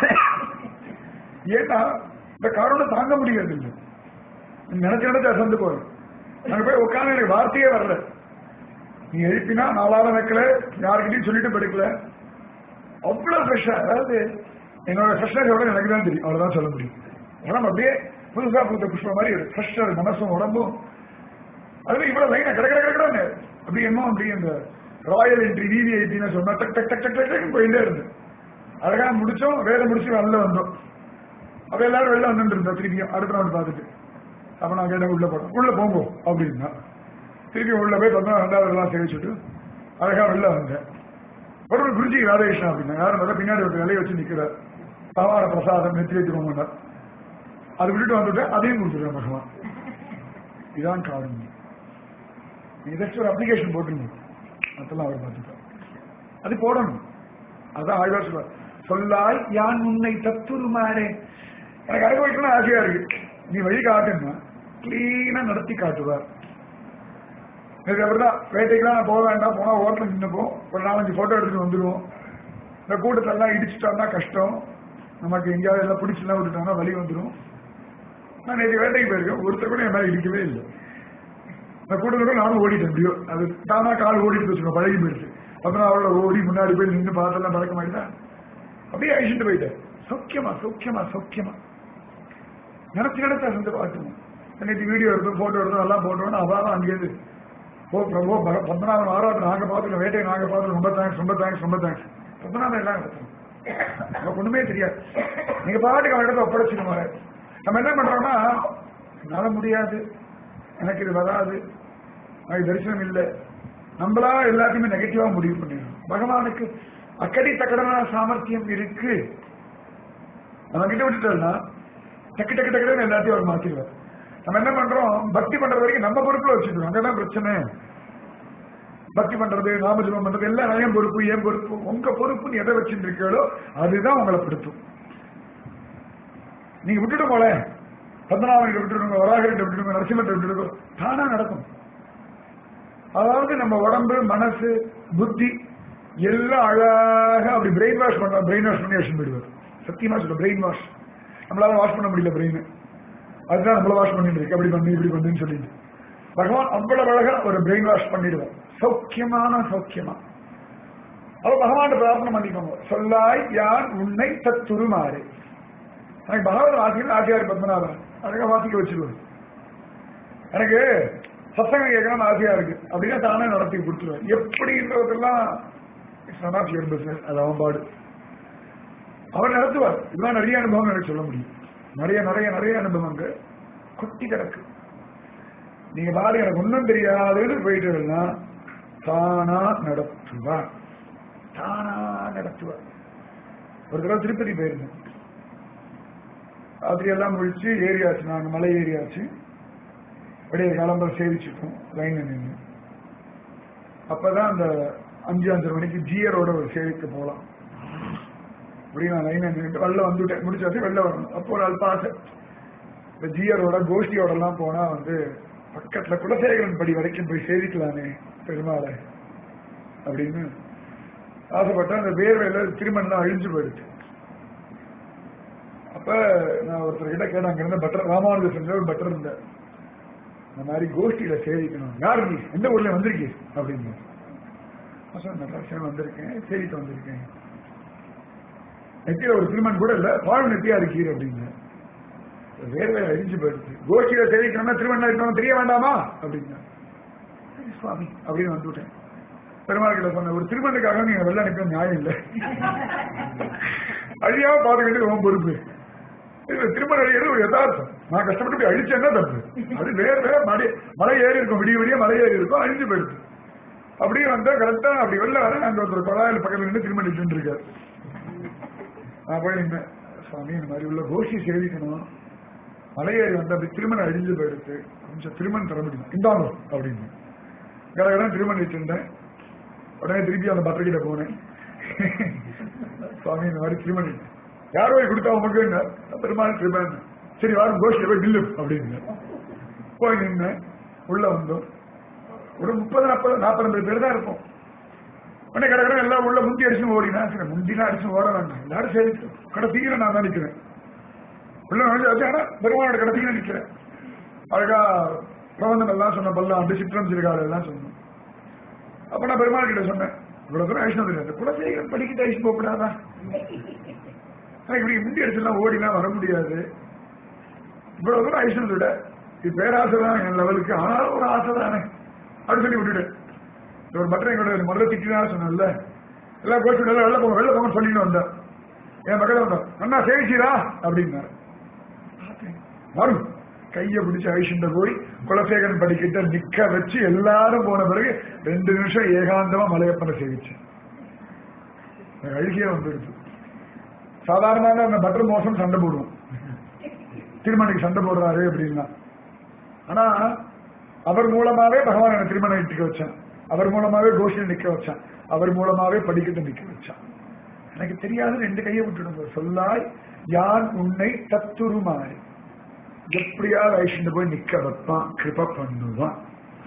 A: ஏன்னா இந்த காரணை தாங்க முடியாது இல்லை நினைச்சு நினைச்சு அசந்து போறேன் நாங்க போய் உட்காந்து எனக்கு வார்த்தையே வரல நீ எழுப்பினா நாலாவது வைக்கல யாருக்கிட்டையும் சொல்லிட்டு படுக்கல அவ்வளவு ஃப்ரெஷ்ஷா அதாவது என்னோட ஃப்ரெஷ்னஸ் எவ்வளவு எனக்கு தான் தெரியும் அவ்வளவுதான் சொல்ல முடியும் உடம்பு அப்படியே புதுசா பூத்த புஷ்பம் மாதிரி ஃப்ரெஷ்ஷா மனசும் உடம்பும் அதுல இவ்வளவு லைனா கிட கிட கிடக்கிறாங்க அப்படி என்ன அப்படி அந்த ராயல் என்ட்ரி விவிஐபின்னு சொன்னா டக் டக் டக் டக் டக் போயிட்டே இருந்து அழகா முடிச்சோம் வேலை முடிச்சு வெளில வந்தோம் அப்ப எல்லாரும் வெளில வந்துட்டு இருந்தா திருப்பியும் அடுத்த ரவுண்ட் பார்த்துட்டு அப்ப நான் கேட்டேன் உள்ள போட்டோம் உள்ள போங்கோ அப்படின்னா திருப்பி உள்ள போய் பார்த்தா ரெண்டாவது எல்லாம் சேவிச்சுட்டு அழகா வெளில வந்தேன் ஒரு குருஜி ராதகிருஷ்ணன் அப்படின்னா யாரும் நல்லா பின்னாடி ஒரு வேலையை வச்சு நிக்கிறார் பகவான பிரசாதம் நெத்தி வைத்து அது விட்டுட்டு வந்துட்டேன் அதையும் கொடுத்துருக்கேன் பகவான் இதான் காரணம் ஏதாச்சும் ஒரு அப்ளிகேஷன் போட்டுருங்க அதெல்லாம் அவர் பார்த்துட்டார் அது போடணும் அதான் ஆழ்வார் சொல்றார் சொல்லாய் யான் உன்னை தத்துருமாறே எனக்கு அனுபவிக்கணும்னு ஆசையா இருக்கு நீ வழி காட்டுன்னா கிளீனா நடத்தி காட்டுவார் எனக்கு அப்படிதான் வேட்டைக்கெல்லாம் நான் போக வேண்டாம் போனா ஓரத்தில் நின்னுப்போம் ஒரு நாலஞ்சு போட்டோ எடுத்துட்டு வந்துடுவோம் இந்த கூட்டத்தெல்லாம் இடிச்சுட்டோம்னா கஷ்டம் நமக்கு எங்கேயாவது எல்லாம் பிடிச்செல்லாம் விட்டுட்டோம்னா வழி வந்துடும் நான் நேற்று வேட்டைக்கு போயிருக்கேன் ஒருத்தர் கூட என் மேல இடிக்கவே இல்லை நான் கூட்டத்தில் நானும் ஓடிட்டேன் எப்படியோ அது தானா கால் ஓடிட்டு வச்சுக்கோ பழகி போயிடுச்சு அப்புறம் அவளோட ஓடி முன்னாடி போய் நின்று பார்த்தெல்லாம் பழக்க மாட்டேன் அப்படியே அழிச்சுட்டு போயிட்டேன் சௌக்கியமா சௌக்கியமா சௌக்கியமா நினைச்சு நினைச்சா செஞ்சு பார்க்கணும் நேற்று வீடியோ எடுத்தோம் போட்டோ எடுத்தோம் எல்லாம் போட்டோம்னு அதான் அங்கேயிருந்து ஓ பிரபு ப- பத்மநாபன் ஆராதனை நாங்க பார்த்துக்கோம் வேட்டையை நாங்க பார்த்துக்கோம் ரொம்ப தேங்க்ஸ் ரொம்ப தேங்க்ஸ் ரொம்ப தேங்க்ஸ் பத்மநாபன் எல்லாம் எடுத்தோம் நமக்கு ஒண்ணுமே தெரியாது நீங்க பாட்டுக்கு அவன் இடத்த ஒப்படைச்சிருவாங்க நம்ம என்ன பண்றோம்னா என்னால முடியாது எனக்கு இது வராது எனக்கு தரிசனம் இல்லை நம்மளா எல்லாத்தையுமே நெகட்டிவா முடிவு பண்ணிடுறோம் பகவானுக்கு அக்கடி தக்கடனா சாமர்த்தியம் இருக்கு நம்ம கிட்ட விட்டுட்டோம்னா டக்கு டக்கு டக்குன்னு எல்லாத்தையும் அவர் மாத்திடுவார் நம்ம என்ன பண்றோம் பக்தி பண்றது வரைக்கும் நம்ம பொறுப்புல வச்சுக்கிறோம் அங்கதான் பிரச்சனை பக்தி பண்றது நாமஜபம் பண்றது எல்லாம் ஏன் பொறுப்பு ஏன் பொறுப்பு உங்க பொறுப்புன்னு எதை வச்சுட்டு இருக்கீங்களோ அதுதான் உங்களை படுத்தும் நீங்க விட்டுட்டு போல பத்மநாபன் விட்டுடுங்க வராகிட்ட விட்டுடுங்க நரசிம்மத்தை விட்டுடுங்க தானா நடக்கும் அதாவது நம்ம உடம்பு மனசு புத்தி எல்லாம் அழகா அப்படி பிரெயின் வாஷ் பண்ண பிரெயின் வாஷ் பண்ணி வச்சு போயிடுவார் சத்தியமா சொல்ல பிரெயின் வாஷ் நம்மளால வாஷ் பண்ண முடியல பிரெயின் அதுதான் நம்மள வாஷ் பண்ணிட்டு இருக்கு அப்படி பண்ணு இப்படி பண்ணுன்னு சொல்லிட்டு பகவான் அவ்வளவு அழகா ஒரு பிரெயின் வாஷ் பண்ணிடுவார் சௌக்கியமான சௌக்கியமா அவ பகவான் பிரார்த்தனை பண்ணிக்கோங்க சொல்லாய் யார் உன்னை தத்துருமாறு எனக்கு பகவத் வாசிகள் ஆசியார் பத்மநாபன் அழகா வாசிக்க வச்சிருவார் எனக்கு சத்தங்கம் கேட்கணும்னு ஆசையா இருக்கு அப்படின்னா தானே நடத்தி கொடுத்துருவேன் எப்படின்றதெல்லாம் சனாப் பிசினஸ் அது அவன் பாடு அவர் நடத்துவார் இதெல்லாம் நிறைய அனுபவம் எனக்கு சொல்ல முடியும் நிறைய நிறைய நிறைய அனுபவங்கள் கொட்டி கிடக்கு நீங்க பாரு எனக்கு ஒன்றும் தெரியாதுன்னு போயிட்டு தானா நடத்துவார் தானா நடத்துவார் ஒரு தடவை திருப்பதி போயிருந்தேன் ராத்திரி எல்லாம் முடிச்சு ஏரியாச்சு நாங்க மலை ஏரியாச்சு அப்படியே கிளம்ப சேவிச்சுட்டோம் லைன்ல நின்று அப்பதான் அந்த அஞ்சு அஞ்சரை மணிக்கு ஜியரோட ஒரு சேவிக்க போகலாம் அப்படி நான் லைன்ல நின்று வெளில வந்துட்டேன் முடிச்சாச்சு வெளில வரணும் அப்போ ஒரு அல்பாசை இந்த ஜியரோட கோஷ்டியோட எல்லாம் போனா வந்து பக்கத்துல குலசேகரன் படி வரைக்கும் போய் சேவிக்கலாமே பெருமாளை அப்படின்னு ஆசைப்பட்டா அந்த வேர்வையில திருமணம் அழிஞ்சு போயிடுச்சு அப்ப நான் ஒருத்தர் கிட்ட கேட்டேன் அங்க இருந்த பட்டர் ராமானுஜன் ஒரு பட்டர் இருந்தார் இந்த மாதிரி கோஷ்டியில சேவிக்கணும் யார் நீ எந்த ஊர்ல வந்திருக்கீ அப்படின்னு நான் சொன்னேன் மெட்ராஸ்ல வந்திருக்கேன் சேவிக்க வந்திருக்கேன் நெத்தியில ஒரு திருமண் கூட இல்ல பாழ் நெத்தியா இருக்கீர் அப்படின்னு வேர்வை அழிஞ்சு போயிடுச்சு கோஷ்டியில சேவிக்கணும்னா திருமணம் இருக்கணும் தெரிய வேண்டாமா அப்படின்னா சரி சுவாமி அப்படின்னு வந்துவிட்டேன் பெருமாள் கிட்ட சொன்ன ஒரு திருமணத்துக்காக நீங்க வெள்ள அனுப்ப நியாயம் இல்லை அழியாம பாத்துக்கிட்டு உன் பொறுப்பு இது திருமணம் அழியது ஒரு யதார்த்தம் நான் கஷ்டப்பட்டு போய் அழிச்சேன்னா தப்பு அது வேற வேற மலை மலை ஏறி இருக்கும் விடிய விடிய மலை ஏறி இருக்கும் அழிஞ்சு போயிடுது அப்படியே வந்தா கரெக்டா அப்படி வெளில வர அங்க ஒருத்தர் கொழாயில் பக்கத்துல நின்று திருமணம் நின்று இருக்காரு நான் போய் நின்னேன் சுவாமி இந்த மாதிரி உள்ள கோஷ்டி சேவிக்கணும் மலையேறி வந்து அப்படி திருமணம் அழிஞ்சு போயிடுச்சு கொஞ்சம் திருமணம் தர முடியும் இந்தாங்க அப்படின்னு கடகடன் திருமணம் வச்சிருந்தேன் உடனே திருப்பி அந்த பட்டர் கிட்ட போனேன் சுவாமி இந்த மாதிரி திருமணம் யாரோ போய் கொடுத்தா உமக்கு என்ன பெருமாள் திருமணம் சரி வாரம் கோஷ்டில போய் நில்லு அப்படின்னு போய் நின்னேன் உள்ள வந்தோம் ஒரு முப்பது நாற்பது நாற்பது பேர் தான் இருக்கும் உடனே கிடக்கிற எல்லாம் உள்ள முந்தி அடிச்சு ஓடினா சரி முந்திலாம் அடிச்சு ஓட வேண்டாம் எல்லாரும் சரி கடைசியில நான் தான் நிக்கிறேன் உள்ள நுழைஞ்சாச்சு ஆனா பெருமானோட கடைசியில நிக்கிறேன் அழகா பிரபந்தம் எல்லாம் சொன்ன பல்லாண்டு சிற்றம் சிறுகாடு எல்லாம் சொன்னோம் அப்ப நான் பெருமாள் கிட்ட சொன்னேன் இவ்வளவு தூரம் ஐஷ்ணம் தெரியாது குலசேகரன் படிக்கிட்டு ஐஷ் போகக்கூடாதா எனக்கு இப்படி முந்தி அடிச்சுலாம் ஓடிலாம் வர முடியாது இவ்வளவு தூரம் ஐஷ்ணம் விட இது பேராசை தான் என் லெவலுக்கு ஆனாலும் ஒரு ஆசை தானே அப்படி சொல்லி விட்டுட்டேன் இந்த ஒரு பட்டரை எங்களோட முதல்ல திட்டினா சொன்னேன்ல எல்லாம் கோச்சு வெளில போங்க வெளில போங்கன்னு சொல்லிட்டு வந்தேன் என் பக்கத்துல வந்தேன் அண்ணா சேவிச்சீரா அப்படின்னாரு வரும் கைய பிடிச்சு ஐஷண்ட போய் குலசேகரன் படிக்கிட்ட நிக்க வச்சு எல்லாரும் போன பிறகு ரெண்டு நிமிஷம் ஏகாந்தமா மலையப்பனை சேவிச்சேன் எனக்கு அழுகியே வந்துடுச்சு சாதாரணமாக அந்த பட்டர் மோசம் சண்டை போடுவோம் திருமணிக்கு சண்டை போடுறாரு அப்படின்னா ஆனா அவர் மூலமாவே பகவான் எனக்கு திருமணம் நிற்க வச்சான் அவர் மூலமாவே கோஷியில் நிக்க வச்சான் அவர் மூலமாவே படிக்கட்டு நிக்க வச்சான் எனக்கு தெரியாது ரெண்டு கையை விட்டுடுங்க சொல்லாய் யான் உன்னை தத்துருமாறி எப்படியாவது ஐஷன் போய் நிக்க வைப்பான் கிருப பண்ணுவான்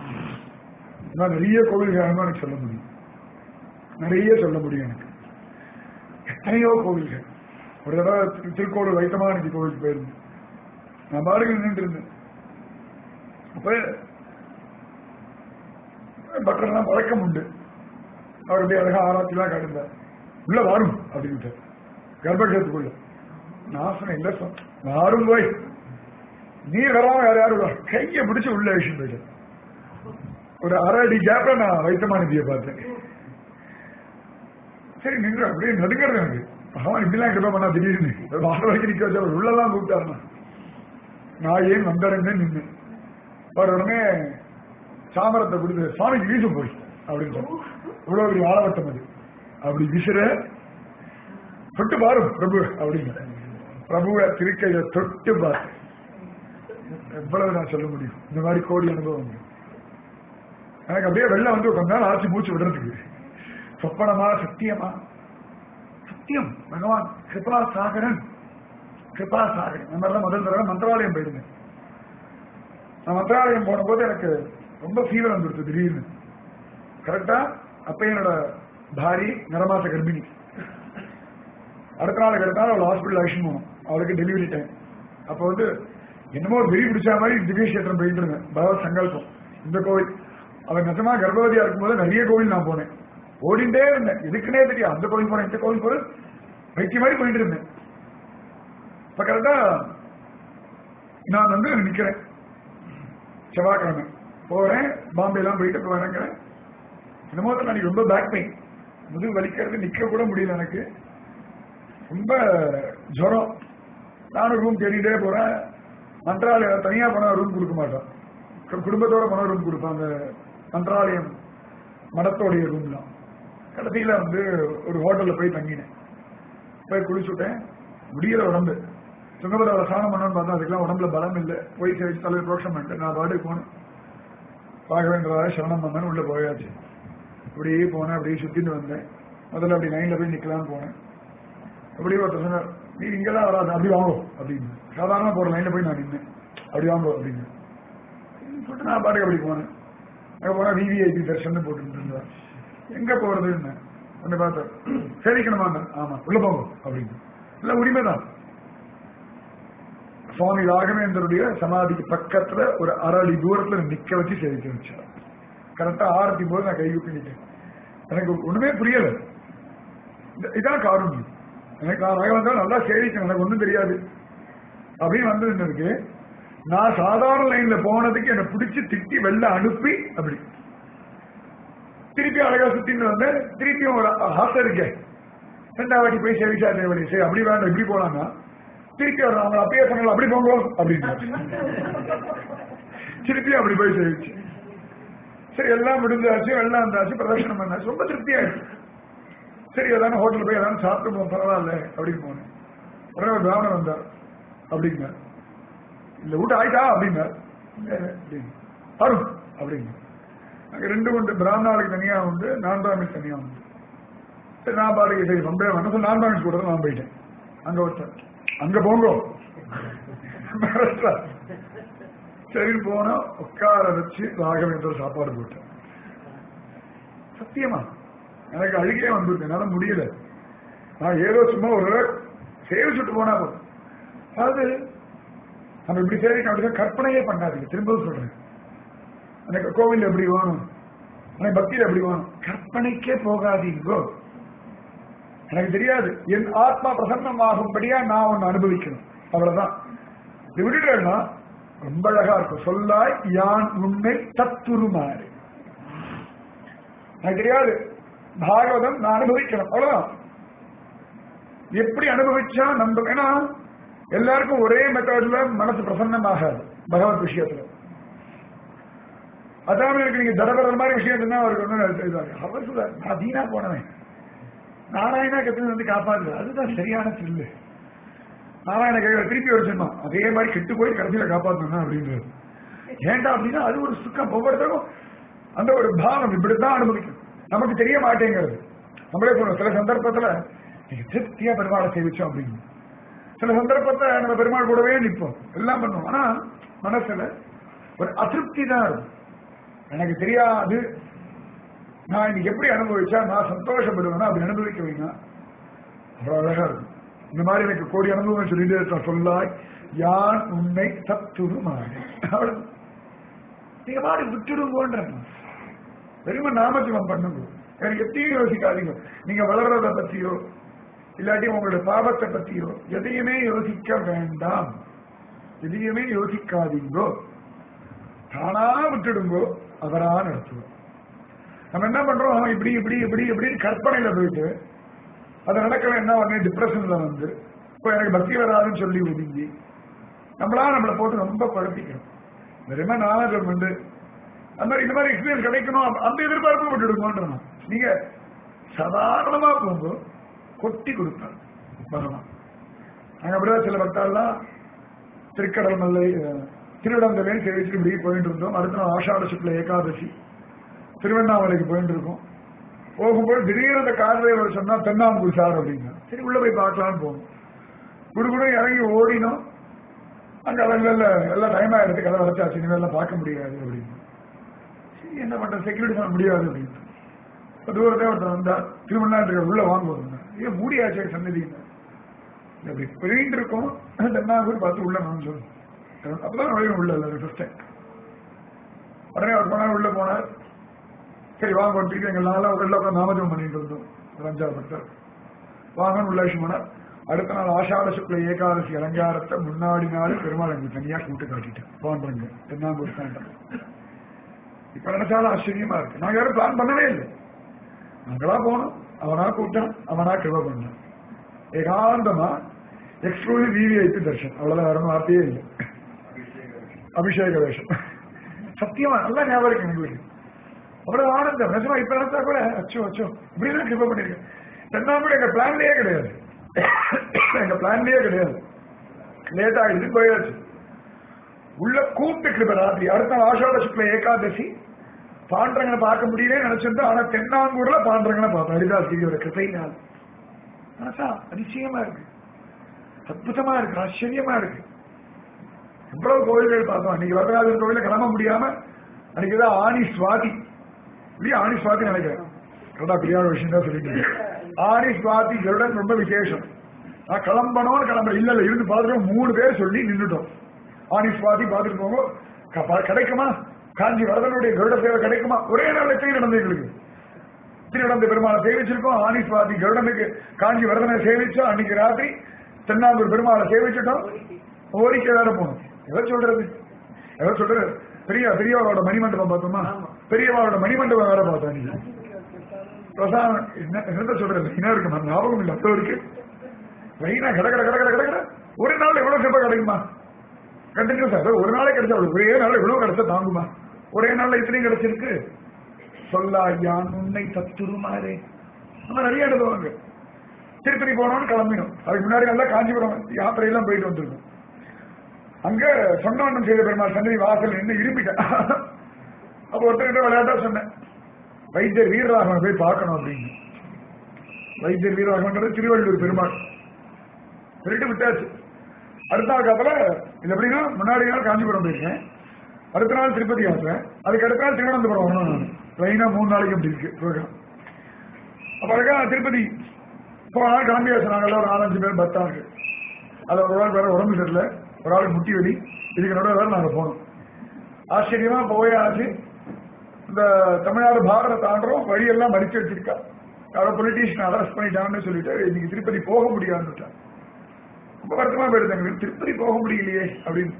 A: நான் நிறைய கோவில்கள் எனக்கு சொல்ல முடியும் நிறைய சொல்ல முடியும் எனக்கு எத்தனையோ கோவில்கள் ஒரு தடவை திரு- திருக்கோவில் வைத்தமானதி கோவிலுக்கு போயிருந்தேன் நான் பாருங்க நின்று இருந்தேன் அப்ப பட்டர்லாம் பழக்கம் உண்டு அவர் அப்படியே அழகா ஆராய்ச்சிலாம் காட்டுந்தார் உள்ள வாரும் அப்படின்ட்டு கர்ப்பகிரகத்துக்குள்ள நான் சொன்னேன் இல்ல சொன்ன வாரும் போய் நீ வராம வேற யாரும் வா. கையை பிடிச்சு உள்ள விஷயம் போயிட்டு ஒரு அரை அடி கேப்ல நான் வைத்தமானதியை பார்த்தேன் சரி நின்று அப்படியே நடுங்கிறது எனக்கு பகவான் இப்படிலாம் கிருபா பண்ணா திடீர்னு வார வரைக்கும் நிக்க வச்சு அவர் உள்ளதான் கூப்பிட்டாருன்னா நான் ஏன் வந்தடைந்தேன் நின்று அவர் உடனே சாமரத்தை கொடுத்து சுவாமிக்கு வீசும் போய் அப்படின்னு சொன்னார். இவ்வளவு பெரிய ஆளவட்டம் அது அப்படி விசிற தொட்டு பாரும் பிரபு அப்படின்னு பிரபுவை திருக்கையில தொட்டு பாரு எவ்வளவு நான் சொல்ல முடியும் இந்த மாதிரி கோடி அனுபவம் உண்டு. எனக்கு அப்படியே வெளில வந்து கொஞ்ச நாள் ஆச்சு மூச்சு விடுறதுக்கு சொப்பனமா சத்தியமா சத்தியம் பகவான் கிருபா சாகரன் கிருபா சாகரன் இந்த மாதிரிதான் முதல் தடவை மந்திராலயம் போயிருந்தேன் நான் மந்திராலயம் போன போது எனக்கு ரொம்ப ஃபீவர் வந்துருச்சு திடீர்னு கரெக்டா அப்ப என்னோட பாரி நிறமாச கர்ப்பிணி அடுத்த நாள் அடுத்த நாள் அவள் ஹாஸ்பிட்டல் அழைச்சிட்டு போகணும் அவளுக்கு டெலிவரி டைம் அப்போ வந்து என்னமோ ஒரு வெறி பிடிச்ச மாதிரி திவ்ய கஷேத்திரம் போயிட்டு இருந்தேன் பகவத் சங்கல்பம் இந்த கோவில் அவன் நிஜமா கர்ப்பவதியா இருக்கும்போது நிறைய கோவில் நான் போனேன் ஓடிண்டே இருந்தேன் எதுக்குன்னே தெரியும் அந்த கோவில் போனேன் இந்த கோவில் போறேன் வைத்திய மாதிரி போயிட்டு இருந்தேன் இப்ப கரெக்டா நான் வந்து நிக்கிறேன் செவ்வாய்க்கிழமை போறேன் பாம்பே எல்லாம் போயிட்டு இப்ப வரேங்கிறேன் என்னமோ தெரியல, எனக்கு ரொம்ப பேக் பெயின் முதுகு வலிக்கிறது நிக்க கூட முடியல எனக்கு ரொம்ப ஜுரம் நானும் ரூம் தேடிட்டே போறேன் மந்திராலயம் தனியா போனா ரூம் கொடுக்க மாட்டோம் கு- குடும்பத்தோட போனா ரூம் கொடுப்போம் அந்த மந்திராலயம் மடத்தோடைய ரூம்லாம் கடைசியில வந்து ஒரு ஹோட்டல்ல போய் தங்கினேன் போய் குளிச்சுட்டேன் முடியல உடம்பு துங்கபதாவில் ஸ்நானம் பண்ணணும்னு பார்த்தா அதுக்கெல்லாம் உடம்புல பலம் இல்லை போய் சேவிச்சு தலைவர் புரோஷம் பண்ணிட்டு நான் பாட்டுக்கு போனேன் ராகவேந்திராய சரணம் பண்ணேன் உள்ள போயாச்சு அப்படியே போனேன் அப்படியே சுத்திட்டு வந்தேன் முதல்ல அப்படி லைன்ல போய் நிக்கலாம்னு போனேன் அப்படியே ஒருத்தர் சொன்னார் நீ இங்கெல்லாம் வராது அப்படி வாங்கோ அப்படின்னு சாதாரண போற லைன்ல போய் நான் நின்னேன் அப்படி வாங்கோ அப்படின்னு சொல்லிட்டு நான் பாட்டுக்கு அப்படி போனேன் அங்க போனா விவிஐபி தர்ஷன் போட்டு இருந்தார் எங்க போறதுன்னு உன்னை பார்த்தேன் சேவிக்கணுமா ஆமா உள்ள போங்க அப்படின்னு இல்ல உரிமைதான் சுவாமி ராகவேந்தருடைய சமாதிக்கு பக்கத்துல ஒரு அரை அடி தூரத்துல நிக்க வச்சு சேவிக்க வச்சார் கரெக்டா ஆரத்தி போது நான் கைகுப்பி நிட்டேன் எனக்கு ஒண்ணுமே புரியல இந்த- இதான் காரணம் எனக்கு நான் ராகவேந்தர் நல்லா சேவிக்கணும் எனக்கு ஒண்ணும் தெரியாது அப்படின்னு வந்து இருக்கு நான் சாதாரண லைன்ல போனதுக்கு என்னை பிடிச்சு திட்டி வெளில அனுப்பி அப்படி திருப்பி அழகா சுத்தின்னு வந்தேன் திருப்பியும் ஒரு ஹாஸ்டல் இருக்கேன் ரெண்டாவது வாட்டி போய் சேவிச்சா தேவடி சரி அப்படி வேண்டாம் இப்படி போலாம்னா திருப்பி வர்றான் அவங்க அப்பயே சொன்னாங்க அப்படி போங்க அப்படின்னு திருப்பி அப்படி போய் சேவிச்சு சரி எல்லாம் முடிஞ்சாச்சு எல்லாம் இருந்தாச்சு பிரதர்ஷனம் பண்ணாச்சு ரொம்ப திருப்தியாயிடுச்சு சரி ஏதாவது ஹோட்டல் போய் ஏதாவது சாப்பிட்டு போவோம் பரவாயில்ல அப்படின்னு போனேன் உடனே ஒரு பிராமணன் வந்தார் அப்படிங்க இந்த வீட்டு ஆயிட்டா அப்படின்னார் "இல்ல, அப்படின்னு வரும் அப்படிங்க அங்க ரெண்டு உண்டு பிராமணாளுக்கு தனியா உண்டு நான் பிராமிஸ் தனியா உண்டு சரி நான் பாட்டுக்கு சரி ரொம்ப வேணும் சொல்லி நான் பிராமிஸ் கூட தான் நான் போயிட்டேன் அங்க ஒருத்தர் அங்க போங்கோ மிரட்டுறார். சரின்னு போனா உட்கார வச்சு ராகவேந்தர் சாப்பாடு போட்டேன் சத்தியமா எனக்கு அழுகையே வந்துருக்கு என்னால முடியல நான் ஏதோ சும்மா ஒரு சேவிச்சுட்டு போனா போதும் அதாவது நம்ம இப்படி சேவிக்க அப்படிதான் கற்பனையே பண்ணாதீங்க திரும்பவும் சொல்றேன் எனக்கு கோவில் எப்படி வேணும் எனக்கு பக்தியில் எப்படி வேணும் கற்பனைக்கே போகாதீங்கோ எனக்கு தெரியாது என் ஆத்மா பிரசன்னமாகும்படியா நான் ஒன்னு அனுபவிக்கணும் அவ்வளவுதான் இது விட்டுட்டேன்னா ரொம்ப அழகா இருக்கும் சொல்லாய் யான் உன்னை தத்துருமாறு எனக்கு தெரியாது பாகவதம் நான் அனுபவிக்கணும் அவ்வளவுதான் எப்படி அனுபவிச்சா நம்ம ஏன்னா எல்லாருக்கும் ஒரே மெத்தட்ல மனசு பிரசன்னமாகாது பகவத் விஷயத்துல அதான் எனக்கு நீங்க தடபடல் மாதிரி விஷயம் இருந்தா அவருக்கு ஒன்றும் இதாக அவர் சொல்றாரு நான் வீணா போனவன் நாராயணா கத்து வந்து காப்பாத்து அதுதான் சரியான தில்லு நாராயண கேட்கிற திருப்பி ஒரு சொன்னோம் அதே மாதிரி கெட்டு போய் கடைசியில காப்பாத்தணும் அப்படின்றது ஏன்டா அப்படின்னா அது ஒரு சுக்கம் ஒவ்வொருத்தருக்கும் அந்த ஒரு பாவம் இப்படித்தான் அனுபவிக்கும் நமக்கு தெரிய மாட்டேங்கிறது நம்மளே சொல்றோம் சில சந்தர்ப்பத்துல நீங்க திருப்தியா பெருமாளை சேவிச்சோம் அப்படின்னு சில சந்தர்ப்பத்தை நம்ம பெருமாள் கூடவே நிற்போம் எல்லாம் பண்ணுவோம் ஆனா மனசுல ஒரு அதிருப்தி தான் இருக்கும் எனக்கு தெரியாது நான் இன்னைக்கு எப்படி அனுபவிச்சா நான் சந்தோஷப்படுவேன்னா அப்படி அனுபவிக்க வைங்க அவ்வளவு அழகா இருக்கும் இந்த மாதிரி எனக்கு கோடி அனுபவம் சொல்லிட்டு இருக்கான் சொல்லாய் யான் உன்னை தத்துருமாறு அவ்வளவு நீங்க மாதிரி விட்டுடுங்கோன்ற வெறும நாமஜபம் பண்ணுங்க வேற எத்தையும் யோசிக்காதீங்க நீங்க வளர்றத பத்தியோ இல்லாட்டி உங்களுடைய பாவத்தை பத்தியோ எதையுமே யோசிக்க வேண்டாம் எதையுமே யோசிக்காதீங்கோ தானா விட்டுடுங்கோ அவரா நடத்துவோம் நம்ம என்ன பண்றோம் அவன் இப்படி இப்படி இப்படி இப்படின்னு கற்பனையில போயிட்டு அது நடக்கல என்ன உடனே டிப்ரெஷன்ல வந்து இப்போ எனக்கு பக்தி வராதுன்னு சொல்லி ஒதுங்கி நம்மளா நம்மளை போட்டு ரொம்ப குழப்பிக்கிறோம் வெறுமே நாளம் உண்டு அந்த மாதிரி இந்த மாதிரி எக்ஸ்பீரியன்ஸ் கிடைக்கணும் அப்ப அந்த எதிர்பார்ப்பு விட்டுடுங்கன்றான் நீங்க சாதாரணமா போங்க கொட்டி கொடுப்பார் பகவான் நாங்க அப்படிதான் சில பக்தாலாம் திருக்கடல் மல்லை அஹ், திருவிடந்தலையும் சேவிச்சு இப்படி போயிட்டு இருந்தோம் அடுத்த நாள் ஆஷாட சுக்ல ஏகாதசி திருவண்ணாமலைக்கு போயிட்டு இருக்கோம் போகும்போது திடீர்னு அந்த கார் டிரைவர் சொன்னா தென்னாம்பூர் சார் அப்படின்னா சரி உள்ள போய் பார்க்கலாம்னு போகணும் குடுகுடு இறங்கி ஓடினோம் அங்க அதெல்லாம் இல்ல எல்லாம் டைம் ஆயிடுச்சு கதை வரைச்சாச்சு இனிமேல் எல்லாம் பார்க்க முடியாது அப்படின்னு சரி என்ன பண்ற செக்யூரிட்டி பண்ண முடியாது அப்படின்னு இப்ப தூரத்தே ஒருத்தர் வந்தா திருவண்ணாமலை உள்ள வாங்குவோம் ஏன் மூடியாச்சே சன்னதி அப்படி போயிட்டு இருக்கோம் தென்னாகூர் பார்த்து உள்ள நான் சொல்லணும் அப்பதான் நுழையும் உள்ள இல்லை ஃபர்ஸ்ட் டைம் உடனே அவர் போனார் உள்ள போனார் சரி வாங்க வந்துட்டு எங்க நாளா உள்ள உட்காந்து நாமஜம் பண்ணிட்டு இருந்தோம் ஒரு அஞ்சாறு பக்தர் வாங்கன்னு உள்ள விஷயம் போனார் அடுத்த நாள் ஆஷாட சுக்ல ஏகாதசி அலங்காரத்தை முன்னாடி நாள் பெருமாள் எங்களுக்கு தனியா கூட்டு காட்டிட்டேன் போன்றங்க தென்னாங்கூர் சாண்டர் இப்ப நினைச்சாலும் ஆச்சரியமா இருக்கு நாங்க யாரும் பிளான் பண்ணவே இல்லை நாங்களா போனோம் அவனா கூட்டம் அவனா கிருப பண்ணான் ஏகாந்தமா எக்ஸ்க்ளூசிவ் விவிஐபி தர்ஷன் அவ்வளவுதான் வேற ஒண்ணும் வார்த்தையே இல்லை அபிஷேக வேஷம் சத்தியமா நல்லா ஞாபகம் இருக்கு எங்களுக்கு அவ்வளவு ஆனந்தம் நிஜமா இப்ப நினைச்சா கூட அச்சோ அச்சோ இப்படிதான் கிருப பண்ணிருக்கேன் தென்னாமூர் எங்க பிளான்லயே கிடையாது எங்க பிளான்லயே கிடையாது லேட் ஆயிடுச்சு போயாச்சு உள்ள கூப்பிட்டு கிருப ராத்திரி அடுத்த நாள் ஆஷாட சுக்ல ஏகாதசி பாண்டரங்களை பார்க்க முடியல நினைச்சிருந்தோம் ஆனா தென்னாங்கூர்ல பாண்டரங்களை பார்த்தோம் ஹரிதாஸ்கிரியோட கிருப்பையினால் மனசா அதிசயமா இருக்கு அற்புதமா இருக்கு ஆச்சரியமா இருக்கு எவ்வளவு கோயில்கள் பார்த்தோம் அன்னைக்கு வரதராஜன் கோயில கிளம்ப முடியாம அன்னைக்கு தான் ஆணி சுவாதி இல்லையா ஆணி சுவாதி நினைக்கிறேன் கரெக்டா பிரியாத விஷயம் தான் சொல்லிட்டு இருக்கேன். ஆணி சுவாதி கருடன் ரொம்ப விசேஷம் நான் கிளம்பணும்னு கிளம்ப இல்ல இல்ல இருந்து பார்த்துட்டு மூணு பேர் சொல்லி நின்றுட்டோம் ஆணி சுவாதி பார்த்துட்டு போங்க க- ப- கிடைக்குமா காஞ்சி வரதனுடைய கருட சேவை கிடைக்குமா ஒரே நாள் எத்தனை நடந்து எங்களுக்கு திருவிடந்த பெருமாளை சேவிச்சிருக்கோம் ஆணி சுவாதி கருடனுக்கு காஞ்சி வரதனை சேவிச்சோம் அன்னைக்கு ராத்திரி தென்னாங்கூர் பெருமாளை சேவிச்சிட்டோம் ஓரிக்கை வேற போகணும் எதை சொல்றது எதை சொல்றது பெரிய பெரியவாளோட மணிமண்டபம் பார்த்தோமா பெரியவாளோட மணிமண்டபம் வேற பார்த்தோம் நீங்க பிரசாதம் என்ன என்னத்த சொல்றது என்ன இருக்கு நான் ஞாபகம் இல்லை அப்போ இருக்கு லைனா கட கட கட கட கட கட ஒரு நாள் எவ்வளவு சிறப்பாக கிடைக்குமா கண்டினியூஸ் ஆக ஒரு நாளே கிடைச்சா அவ்வளவு. ஒரே நாள் எவ்வளவு கிடைச்சா தாங்குமா ஒரே நாள்ல இத்தனையும் கிடைச்சிருக்கு சொல்லா யான் உன்னை தத்துருமாறே நம்ம நிறைய எழுதுவாங்க திருப்பதி போனோம்னு கிளம்பினோம் அதுக்கு முன்னாடி நல்லா காஞ்சிபுரம் யாத்திரையெல்லாம் போயிட்டு வந்திருக்கோம் அங்க சொன்னவண்ணம் செய்த பெருமாள் சன்னதி வாசல் நின்று இருப்பிட்டேன் அப்ப ஒருத்தர்கிட்ட விளையாட்டா சொன்னேன் வைத்தியர் வீரராகவனை போய் பார்க்கணும் அப்படின்னு வைத்தியர் வீரராகவன்றது திருவள்ளூர் பெருமாள் சொல்லிட்டு விட்டாச்சு அடுத்த நாள் காலத்துல இது எப்படின்னா முன்னாடி நாள் காஞ்சிபுரம் போயிருக்கேன் அடுத்த நாள் திருப்பதி யாத்திரை அதுக்கு அடுத்த நாள் திருவனந்தபுரம் வரணும் நான் லைனா மூணு நாளைக்கு அப்படி இருக்கு ப்ரோக்ராம் அப்ப அதுக்காக நான் திருப்பதி போன நாள் கிளம்பி வச்சுனாங்கல்ல ஒரு நாலஞ்சு பேர் பத்தாங்க அது ஒரு ஆள் வேற உடம்பு சரியில்லை ஒரு ஆள் முட்டி வலி இதுக்கு நடுவில் வேற நாங்க போனோம் ஆச்சரியமா போயாச்சு இந்த தமிழ்நாடு பாரத தாண்டறோம் வழியெல்லாம் மறிச்சு வச்சிருக்கா யாரோ பொலிட்டீஷியன் அரெஸ்ட் பண்ணிட்டாங்கன்னு சொல்லிட்டு இன்னைக்கு திருப்பதி போக முடியாதுட்டான் ரொம்ப வருத்தமா போயிடுது எங்களுக்கு திருப்பதி போக முடியலையே அப்படின்னு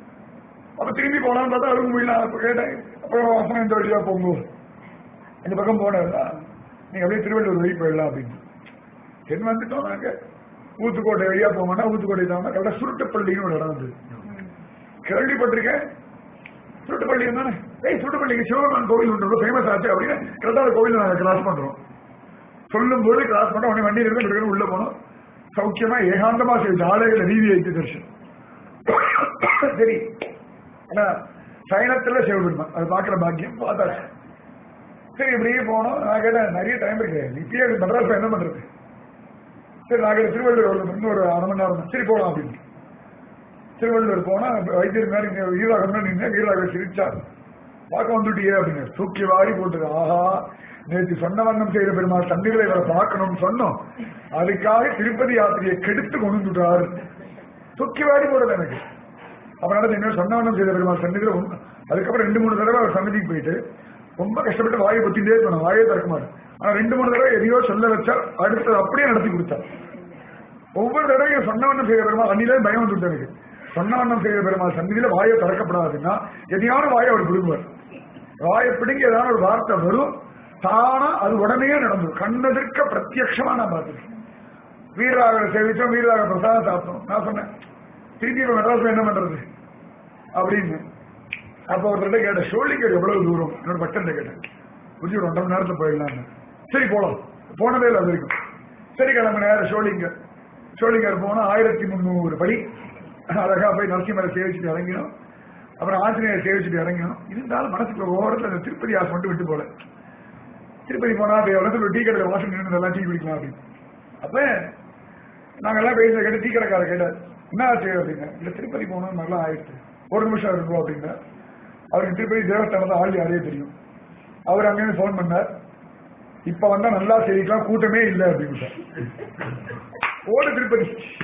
A: அப்ப திரும்பி போலான்னு பார்த்தா அதுவும் முடியல அப்ப கேட்டேன் அப்புறம் வசனம் இந்த வழியா போகும்போது இந்த பக்கம் போனதா நீங்க அப்படியே திருவள்ளூர் வழி போயிடலாம் அப்படின்னு தென் வந்துட்டோம் நாங்க ஊத்துக்கோட்டை வழியா போவோம்னா ஊத்துக்கோட்டை தான் கரெக்டா சுருட்டுப்பள்ளின்னு ஒரு இடம் வந்து கேள்விப்பட்டிருக்கேன் சுருட்டுப்பள்ளி தானே ஏய் சுருட்டுப்பள்ளிக்கு சிவபெருமான் கோவில் ஒன்று ஃபேமஸ் ஆச்சு அப்படின்னு கரெக்டா அந்த கோவில் நாங்க கிராஸ் பண்றோம் சொல்லும் போது கிராஸ் பண்ண உடனே வண்டியில இருந்து கிடக்குன்னு உள்ள போனோம் சௌக்கியமா ஏகாந்தமா செய்து ஆலைகளை நீதி வைத்து தரிசனம் சரி ஆனா சைனத்துல சிவபெருமான் அது பாக்குற பாக்கியம் பார்த்தாச்சு சரி இப்படியே போனோம் நான் கேட்டேன் நிறைய டைம் இருக்கு இப்பயே மெட்ராஸ்ல என்ன பண்றது சரி நான் கேட்டேன் திருவள்ளூர் வரணும் இன்னும் ஒரு அரை மணி நேரம் தான். சரி போலாம் அப்படின்னு திருவள்ளூர் போனா வைத்தியர் மாதிரி இங்க வீராக நின்று வீராக சிரிச்சார் பார்க்க வந்துட்டியே அப்படின்னு தூக்கி வாரி போட்டது ஆஹா நேற்று சொன்ன வண்ணம் செய்த பெருமாள் தண்ணீரை இவரை பார்க்கணும்னு சொன்னோம் அதுக்காக திருப்பதி யாத்திரையை கெடுத்து கொண்டு வந்துட்டாரு தூக்கி வாரி போடுறது எனக்கு அப்ப நடந்து என்ன சொன்ன வண்ணம் செய்த பெருமாள் சன்னிதியில ஒண்ணு- அதுக்கப்புறம் ரெண்டு மூணு தடவை அவர் சன்னதிக்கு போயிட்டு ரொம்ப கஷ்டப்பட்டு வாயை பத்திட்டே இருக்கணும் வாயே திறக்க மாட்டேன் ஆனா ரெண்டு மூணு தடவை எதையோ சொல்ல வச்சா அடுத்தது அப்படியே நடத்தி கொடுத்தா ஒவ்வொரு தடவையும் சொன்னவண்ணம் செய்கிற பெருமாள் அன்னிலே பயம் வந்துட்டு எனக்கு சொன்னவண்ணம் செய்கிற பெருமாள் சந்நிதியில வாயை திறக்கப்படாதுன்னா எதையான வாயை அவர் பிடுங்குவார் வாயை பிடுங்கி ஏதாவது ஒரு வார்த்தை வரும் தானா அது உடனே நடந்துடும் கண்ணெதிர்க்க பிரத்யட்சமா நான் பார்த்துருக்கேன் வீரராக சேவிச்சோம் வீரராக பிரசாதம் சாப்பிட்டோம் நான் சொன்னேன் திருப்பி இப்ப மெட்ராஸ்ல என்ன பண்றது அப்படின்னு அப்ப ஒருத்தர்கிட்ட கேட்டேன் ஷோலிங்கர் எவ்வளவு தூரம் என்னோட பட்டன் கேட்டேன் புரிஞ்சு ஒரு ஒன்றரை மணி நேரத்துல போயிடலாம் சரி போலாம் போனதே இல்லை அது வரைக்கும் சரி கிளம்பு நேரம் ஷோலிங்கர் ஷோலிங்கர் போனா ஆயிரத்தி முந்நூறு படி அழகா போய் நரசிம்மரை சேவிச்சுட்டு இறங்கினோம் அப்புறம் ஆஞ்சநேயர் சேவிச்சுட்டு இறங்கினோம் இருந்தாலும் மனசுக்கு ஓரத்துல அந்த திருப்பதி ஆசை மட்டும் விட்டு போல திருப்பதி போனா அப்படி எவ்வளவு டீ கடையில் வாசல் நின்று எல்லாம் டீ குடிக்கலாம் அப்படின்னு அப்ப நாங்க எல்லாம் பேச கேட்டு டீ கடைக்கார கேட்டார் என்ன ஆச்சு அப்படின்னா இல்ல திருப்பதி போனோம் நல்லா ஆயிடுச்சு ஒரு நிமிஷம் இருக்கும் அப்படின்னா அவருக்கு திருப்பதி தேவஸ்தானத்தை ஆள் யாரையே தெரியும் அவர் அங்கேருந்து ஃபோன் பண்ணார் இப்ப வந்தா நல்லா செய்திக்கலாம் கூட்டமே இல்லை அப்படின்னு ஓடு திருப்பதி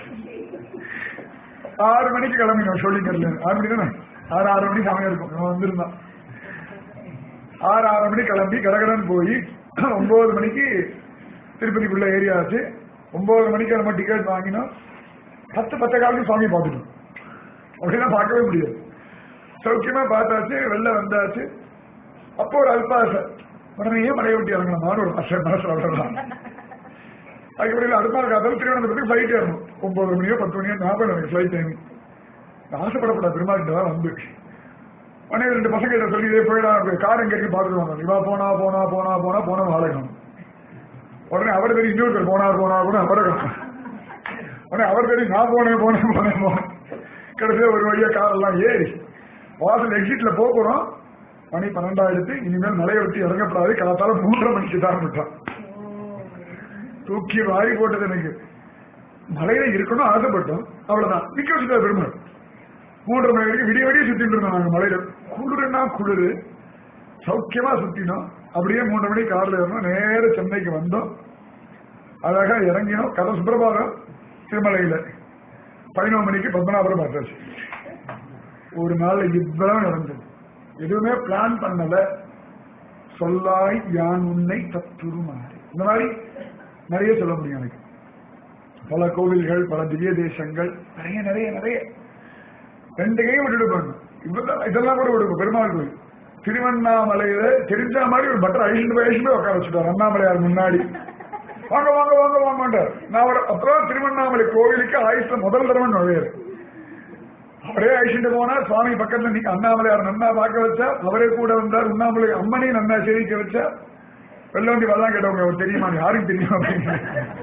A: ஆறு மணிக்கு கிளம்பினோம் ஷோலிங்கர்ல ஆறு மணி தானே ஆறு ஆறு மணிக்கு அவன் இருக்கும் இவன் வந்திருந்தான் ஆறு ஆறு மணிக்கு கிளம்பி கடகடன் போய் ஒன்பது மணிக்கு திருப்பதிக்குள்ள ஏரியாச்சு ஒன்பது மணிக்கு நம்ம டிக்கெட் வாங்கினோம் பத்து பத்து காலத்துக்கு சுவாமி பார்த்துட்டோம் அப்படின்னா பார்க்கவே முடியாது சௌக்கியமா பார்த்தாச்சு வெளில வந்தாச்சு அப்போ ஒரு அல்பாசை உடனே மலையை விட்டு இறங்கணுமான்னு ஒரு ஆசை மனசுல அவ்வளவுதான் அதுக்கப்புறம் அடுத்த நாள் காத்தாலும் திருவனந்தபுரத்துக்கு ஃபிளைட் ஏறணும் ஒன்பது மணியோ பத்து மணியோ ஞாபகம் எனக்கு ஃபிளைட் டைமிங் ஆசைப்படப்பட பெருமாள் தான் வந்து உடனே ரெண்டு பசங்க கிட்ட சொல்லி இதே போயிடா கார் எங்க இருக்கு பாத்துருவாங்க இவா போனா போனா போனா போனா போனா வாழணும் உடனே அவர் தெரியும் இன்னொருத்தர் போனார் போனா கூட அவரை காணும் உடனே அவர் தெரியும் நான் போனேன் போனேன் போனேன் போனேன் கடைசியா ஒரு வழியா கார் எல்லாம் ஏறி வாசல் எக்ஸிட்ல போகிறோம் மணி பன்னெண்டாயிரத்து இனிமேல் மலையை விட்டு இறங்கப்படாது காத்தால மூன்றரை மணிக்கு தான் விட்டான் தூக்கி வாரி போட்டது எனக்கு மலையில இருக்கணும் ஆசைப்பட்டோம் அவ்வளவுதான் நிக்க வச்சுட்டார் பெருமாள் மூன்றரை மணி வரைக்கும் விடிய விடிய சுத்திட்டு இருந்தோம் நாங்க மலையில குளிருன்னா குளிரு சௌக்கியமா சுத்தினோம் அப்படியே மூன்றரை மணிக்கு கார்ல ஏறணும் நேர சென்னைக்கு வந்தோம் அழகா இறங்கினோம் கதை சுப்பிரபாதம் திருமலையில பதினோரு மணிக்கு பத்மநாபுரம் பார்த்தாச்சு ஒரு நாள் இவ்வளவு நடந்தது எதுவுமே பிளான் பண்ணல சொல்லாய் யான் உன்னை தத்துருமாறு இந்த மாதிரி நிறைய சொல்ல முடியும் எனக்கு பல கோவில்கள் பல திவ்ய தேசங்கள் நிறைய நிறைய நிறைய ரெண்டு கையும் விட்டுட்டு போகணும் இவ்வளவு இதெல்லாம் கூட விடுங்க பெருமாள் கோவில் திருவண்ணாமலையில தெரிஞ்ச மாதிரி ஒரு பட்டர் ஐந்து வயசு போய் உட்கார வச்சுட்டார் அண்ணாமலையார் முன்னாடி வாங்க வாங்க வாங்க வாங்க மாட்டார் நான் அவர் அப்புறம் திருவண்ணாமலை கோவிலுக்கு ஆயுஷ்ல முதல் தடவை நுழையாரு அவரே அழிச்சுட்டு போனா சுவாமி பக்கத்துல நீங்க அண்ணாமலையார் நன்னா பார்க்க வச்சா அவரே கூட வந்தார் உண்ணாமலை அம்மனையும் நன்னா சேவிக்க வச்சா வெள்ளவண்டி வரலாம் கேட்டவங்க அவர் தெரியுமா யாருக்கு தெரியும் அப்படின்னு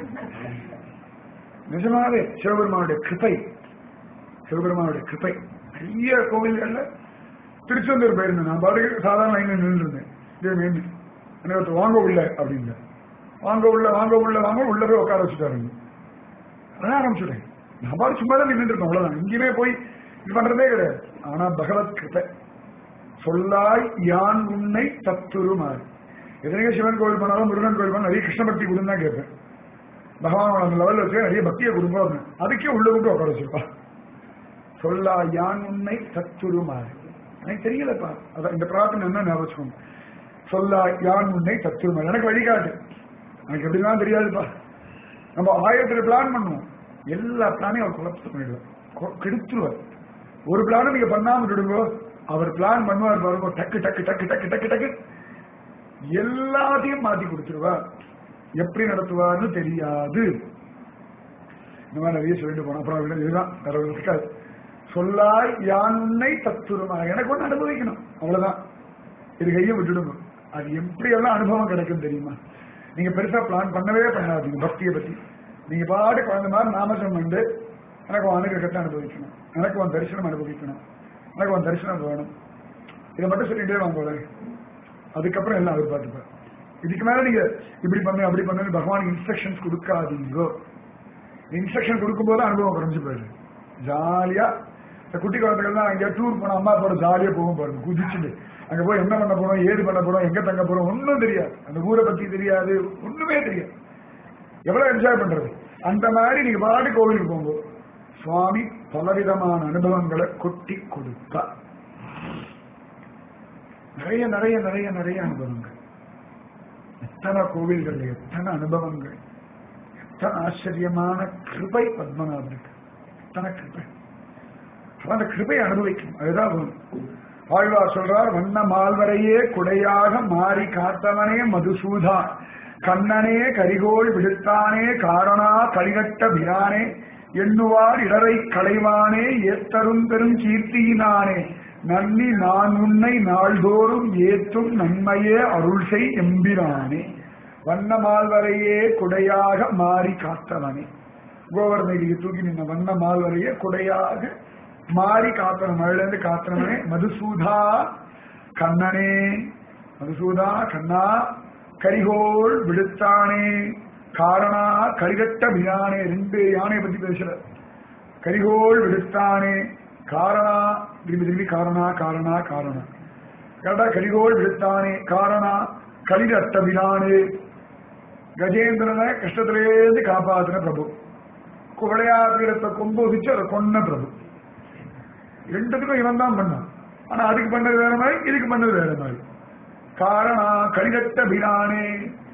A: நிஜமாவே சிவபெருமானுடைய கிருப்பை சிவபெருமானுடைய கிருப்பை நிறைய கோவில்கள்ல திருச்செந்தூர் போயிருந்தேன் நான் பாட்டுக்கு சாதாரண லைன்ல நின்று இருந்தேன் இதே வேண்டி எனக்கு வாங்க உள்ள அப்படின்னு வாங்க உள்ள வாங்க உள்ள வாங்க உள்ள போய் உட்கார வச்சுட்டாருங்க அதான் ஆரம்பிச்சுட்டேன் நான் பாட்டு சும்மா தான் நின்று இருக்கேன் அவ்வளவுதான் எங்கேயுமே போய் இது பண்றதே கிடையாது ஆனா பகவத் கிருப்பை சொல்லாய் யான் உன்னை தத்துருமாறு எத்தனையோ சிவன் கோவில் போனாலும் முருகன் கோவில் போனாலும் நிறைய கிருஷ்ண பக்தி கொடுன்னு தான் கேட்பேன் பகவான் அந்த லெவலில் வச்சு நிறைய பக்தியை கொடுப்போம் அப்படின்னு. அதுக்கே உள்ள விட்டு உட்கார வச்சிருப்பா சொல்லா யான் உன்னை தத்துருமாறு எனக்கு தெரியலப்பா அதான் இந்த பிரார்த்தனை என்ன ஞாபகம் சொல்லா யான் உன்னை தத்துருமாறு எனக்கு வழிகாட்டு எனக்கு எப்படிதான் தெரியாதுப்பா நம்ம ஆயிரத்துல பிளான் பண்ணுவோம் எல்லா பிளானையும் அவர் குழப்பத்து பண்ணிடுவார் கொ- கெடுத்துருவார் ஒரு பிளானும் நீங்க பண்ணாம விடுங்க அவர் பிளான் பண்ணுவார் பாருங்க டக்கு டக்கு டக்கு டக்கு டக்கு டக்கு எல்லாத்தையும் மாத்தி கொடுத்துருவார் எப்படி நடத்துவார்னு தெரியாது இந்த மாதிரி நிறைய சொல்லிட்டு போனா அப்புறம் இல்லை, இதுதான் வேற ஒண்ணும் இருக்காது சொல்லாய் யான் உன்னை தத்துருமா எனக்கு ஒண்ணு அனுபவிக்கணும் அவ்வளவுதான் இது கையை விட்டுடுங்க அது எப்படி எல்லாம் அனுபவம் கிடைக்கும் தெரியுமா நீங்க பெருசா பிளான் பண்ணவே பண்ணாதீங்க பக்தியை பத்தி நீங்க பாட்டு குழந்தை மாதிரி நாமஜம் வந்து எனக்கு உன் அனுகிரகத்தை அனுபவிக்கணும் எனக்கு உன் தரிசனம் அனுபவிக்கணும் எனக்கு உன் தரிசனம் வேணும் இதை மட்டும் சொல்லிட்டே வாங்க அதுக்கப்புறம் எல்லாம் அவர் பார்த்துப்பார் இதுக்கு மேல நீங்க இப்படி பண்ணு அப்படி பண்ணுன்னு பகவானுக்கு இன்ஸ்ட்ரக்ஷன்ஸ் கொடுக்காதீங்கோ இன்ஸ்ட்ரக்ஷன் கொடுக்கும்போது அனுபவம் குறைஞ்சு போயிடுது ஜாலியா இந்த குட்டி குழந்தைகள் தான் அங்கே டூர் போனா அம்மா போற ஜாலியா போகும் பாருங்க குதிச்சுட்டு அங்க போய் என்ன பண்ண போறோம் ஏது பண்ண போறோம் எங்க தங்க போறோம் ஒன்றும் தெரியாது அந்த ஊரை பத்தி தெரியாது ஒண்ணுமே தெரியாது எவ்வளவு என்ஜாய் பண்றது அந்த மாதிரி நீங்க பாட்டு கோவிலுக்கு போங்க சுவாமி பலவிதமான அனுபவங்களை கொட்டி கொடுப்பார் நிறைய நிறைய நிறைய நிறைய அனுபவங்கள் எத்தனை கோவில்கள் எத்தனை அனுபவங்கள் எத்தனை ஆச்சரியமான கிருபை பத்மநாபனுக்கு எத்தனை கிருபை அப்ப அந்த கிருபை அனுபவிக்கணும் அதுதான் வேணும் ஆழ்வார் சொல்றார் வண்ண மால்வரையே குடையாக மாறி காத்தவனே மதுசூதா கண்ணனே கரிகோள் விழுத்தானே காரணா கலிகட்ட பிரானே எண்ணுவார் இடரை களைவானே ஏத்தரும் பெரும் கீர்த்தியினானே நன்னி நான் உன்னை நாள்தோறும் ஏத்தும் நன்மையே அருள் செய் எம்பிரானே வண்ண மால்வரையே குடையாக மாறி காத்தவனே கோவர்ணகிரியை தூக்கி நின்ன வண்ண மால்வரையே குடையாக மாறி காத்தவன் மழையிலிருந்து காத்தவனே மதுசூதா கண்ணனே மதுசூதா கண்ணா கரிகோள் விடுத்தானே காரணா கரிகட்ட பிரானே ரெண்டு யானையை பத்தி பேசுற கரிகோள் விடுத்தானே காரணா திரும்பி திரும்பி காரணா காரணா காரணா கரெக்டா கரிகோள் விடுத்தானே காரணா கலிகட்ட பிரானே கஜேந்திரனை கஷ்டத்திலேருந்து காப்பாத்தின பிரபு குவளையா பீடத்தை கொம்பு வச்சு அதை கொன்ன பிரபு ரெண்டுத்துக்கும் இவன் தான் பண்ணான் ஆனா அதுக்கு பண்ணது வேற மாதிரி இதுக்கு பண்ணது வேற மாதிரி காரணா கலிகட்ட பிரானே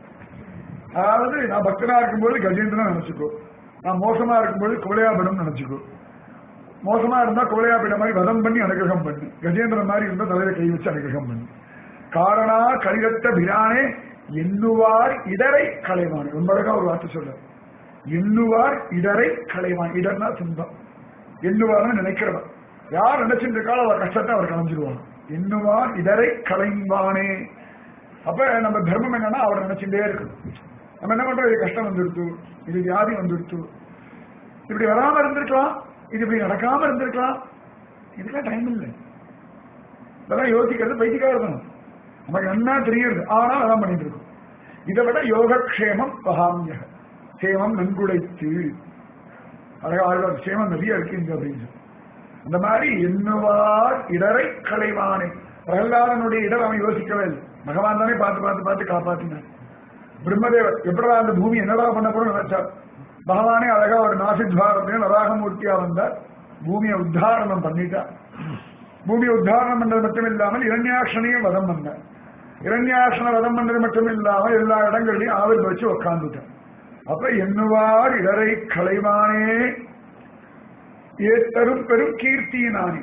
A: அதாவது நான் பக்தனா இருக்கும்போது கஜேந்திரன் நினைச்சுக்கோ நான் மோசமா இருக்கும்போது குவளையாபிடம் நினைச்சுக்கோ மோசமா இருந்தா குவளையாபிடம் மாதிரி வதம் பண்ணி அனுகிரகம் பண்ணு கஜேந்திரன் மாதிரி இருந்தா தலையில கை வச்சு அனுகிரகம் பண்ணு காரணா கலிகட்ட பிரானே எண்ணுவார் இடரை களைவான் ரொம்ப அழகா ஒரு வார்த்தை சொல்ற எண்ணுவார் இடரை களைவான் இடர்னா துன்பம் எண்ணுவார்னு நினைக்கிறவன் யார் நினைச்சிட்டு இருக்காளோ அவர் கஷ்டத்தை அவர் கலைஞ்சிருவான் எண்ணுவார் இடரை களைவானே அப்ப நம்ம தர்மம் என்னன்னா அவர் நினைச்சுட்டே இருக்கணும் நம்ம என்ன பண்றோம் இது கஷ்டம் வந்துடுத்து இது வியாதி வந்துடுத்து இப்படி வராம இருந்திருக்கலாம் இது இப்படி நடக்காம இருந்திருக்கலாம் இதுக்கெல்லாம் டைம் இல்லை இதெல்லாம் யோசிக்கிறது பைத்தியக்கா இருக்கணும் நமக்கு என்ன தெரியுது ஆனால் அதான் பண்ணிட்டு இருக்கோம் இதை விட யோகக்ஷேமம் பகாமிய சேமம் நன்குடைத்து அழகா ஆழ்வார் சேமம் நிறைய இருக்கு இங்க அப்படின்னு சொல்லி. அந்த மாதிரி எண்ணுவார் இடரை களைவானே பிரகலாதனுடைய இடர் அவன் யோசிக்கவே இல்லை பகவான் தானே பார்த்து பார்த்து பார்த்து காப்பாத்தினான் பிரம்மதேவர் எப்படா அந்த பூமி என்னடா பண்ண போறோம் நினைச்சார் பகவானே அழகா ஒரு நாசித்வாரத்தையும் நராகமூர்த்தியா வந்தார் பூமியை உத்தாரணம் பண்ணிட்டார் பூமியை உத்தாரணம் பண்றது மட்டும் இல்லாமல் இரண்யாட்சனையும் வதம் பண்ணார் இரண்யாட்சண வதம் பண்றது மட்டும் இல்லாமல் எல்லா இடங்களையும் ஆவில் வச்சு உக்காந்துட்டார் அப்ப எண்ணுவார் இடரை களைவானே ஏத்தரும் பெரும் கீர்த்தியினானே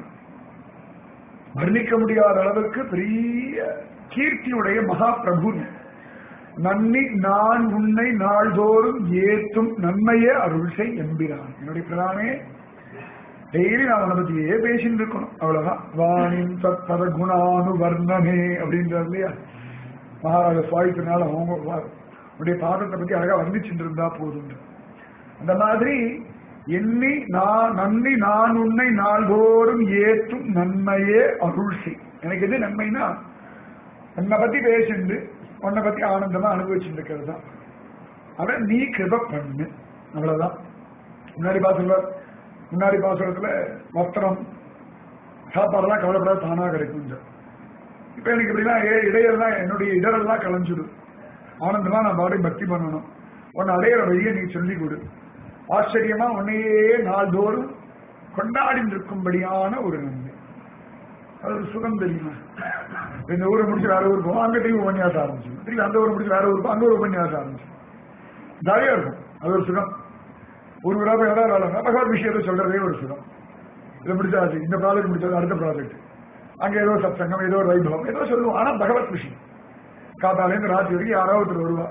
A: வர்ணிக்க முடியாத அளவுக்கு பெரிய கீர்த்தியுடைய மகா பிரபு நன்னி நான் உன்னை நாள்தோறும் ஏத்தும் நன்மையே அருள் செய் என்கிறான் என்னுடைய பிரதானே டெய்லி நான் உன்னை பத்தியே பேசிட்டு இருக்கணும் அவ்வளவுதான் வாணின் தத்தர குணானு வர்ணனே அப்படின்றது இல்லையா மகாராஜா சுவாயித்தினால அவங்க வா- உன்னுடைய பாதத்தை பத்தி அழகா வர்ணிச்சுட்டு இருந்தா போதும் அந்த மாதிரி எண்ணி நான் நன்னி நான் உன்னை நாள்தோறும் ஏற்றும் நன்மையே அருள் செய் எனக்கு எது நன்மைனா உன்னை பத்தி பேசிண்டு உன்னை பத்தி ஆனந்தமா அனுபவிச்சுட்டு இருக்கிறது தான் அவன் நீ கிருப பண்ணு அவ்வளவுதான் முன்னாடி பாசுறார் முன்னாடி பாசுரத்துல வஸ்திரம் சாப்பாடெல்லாம் கவலைப்படாத தானா கிடைக்கும் இப்ப எனக்கு இப்படிலாம் ஏ- இடையெல்லாம் என்னுடைய இடரெல்லாம் கலைஞ்சிடும் ஆனந்தமா நான் பாடி பக்தி பண்ணணும் உன்னை அடையிற வழியை நீ சொல்லிக் கொடு ஆச்சரியமா உன்னையே நாள்தோறும் கொண்டாடி இருக்கும்படியான ஒரு நன்மை அது ஒரு சுகம் தெரியுமா இந்த ஊரை முடிச்சு வேற ஊருக்கு போவோம் அங்க திரும்பி உபன்யாசம் ஆரம்பிச்சு திரும்பி அந்த ஊரை முடிச்சு வேற ஊருக்கு அங்க ஒரு உபன்யாசம் ஆரம்பிச்சு ஜாலியா இருக்கும் அது ஒரு சுகம் ஒரு விழா போய் ஏதாவது வேலை பகவத் விஷயத்தை சொல்றதே ஒரு சுகம் இதை முடிச்சாச்சு இந்த ப்ராஜெக்ட் முடிச்சது அடுத்த ப்ராஜெக்ட் அங்க ஏதோ சத்சங்கம் ஏதோ ஒரு வைபவம் ஏதோ சொல்லுவோம் ஆனா பகவத் விஷயம் காத்தாலேருந்து ராத்திரி வரைக்கும் யாராவது ஒருத்தர் வருவா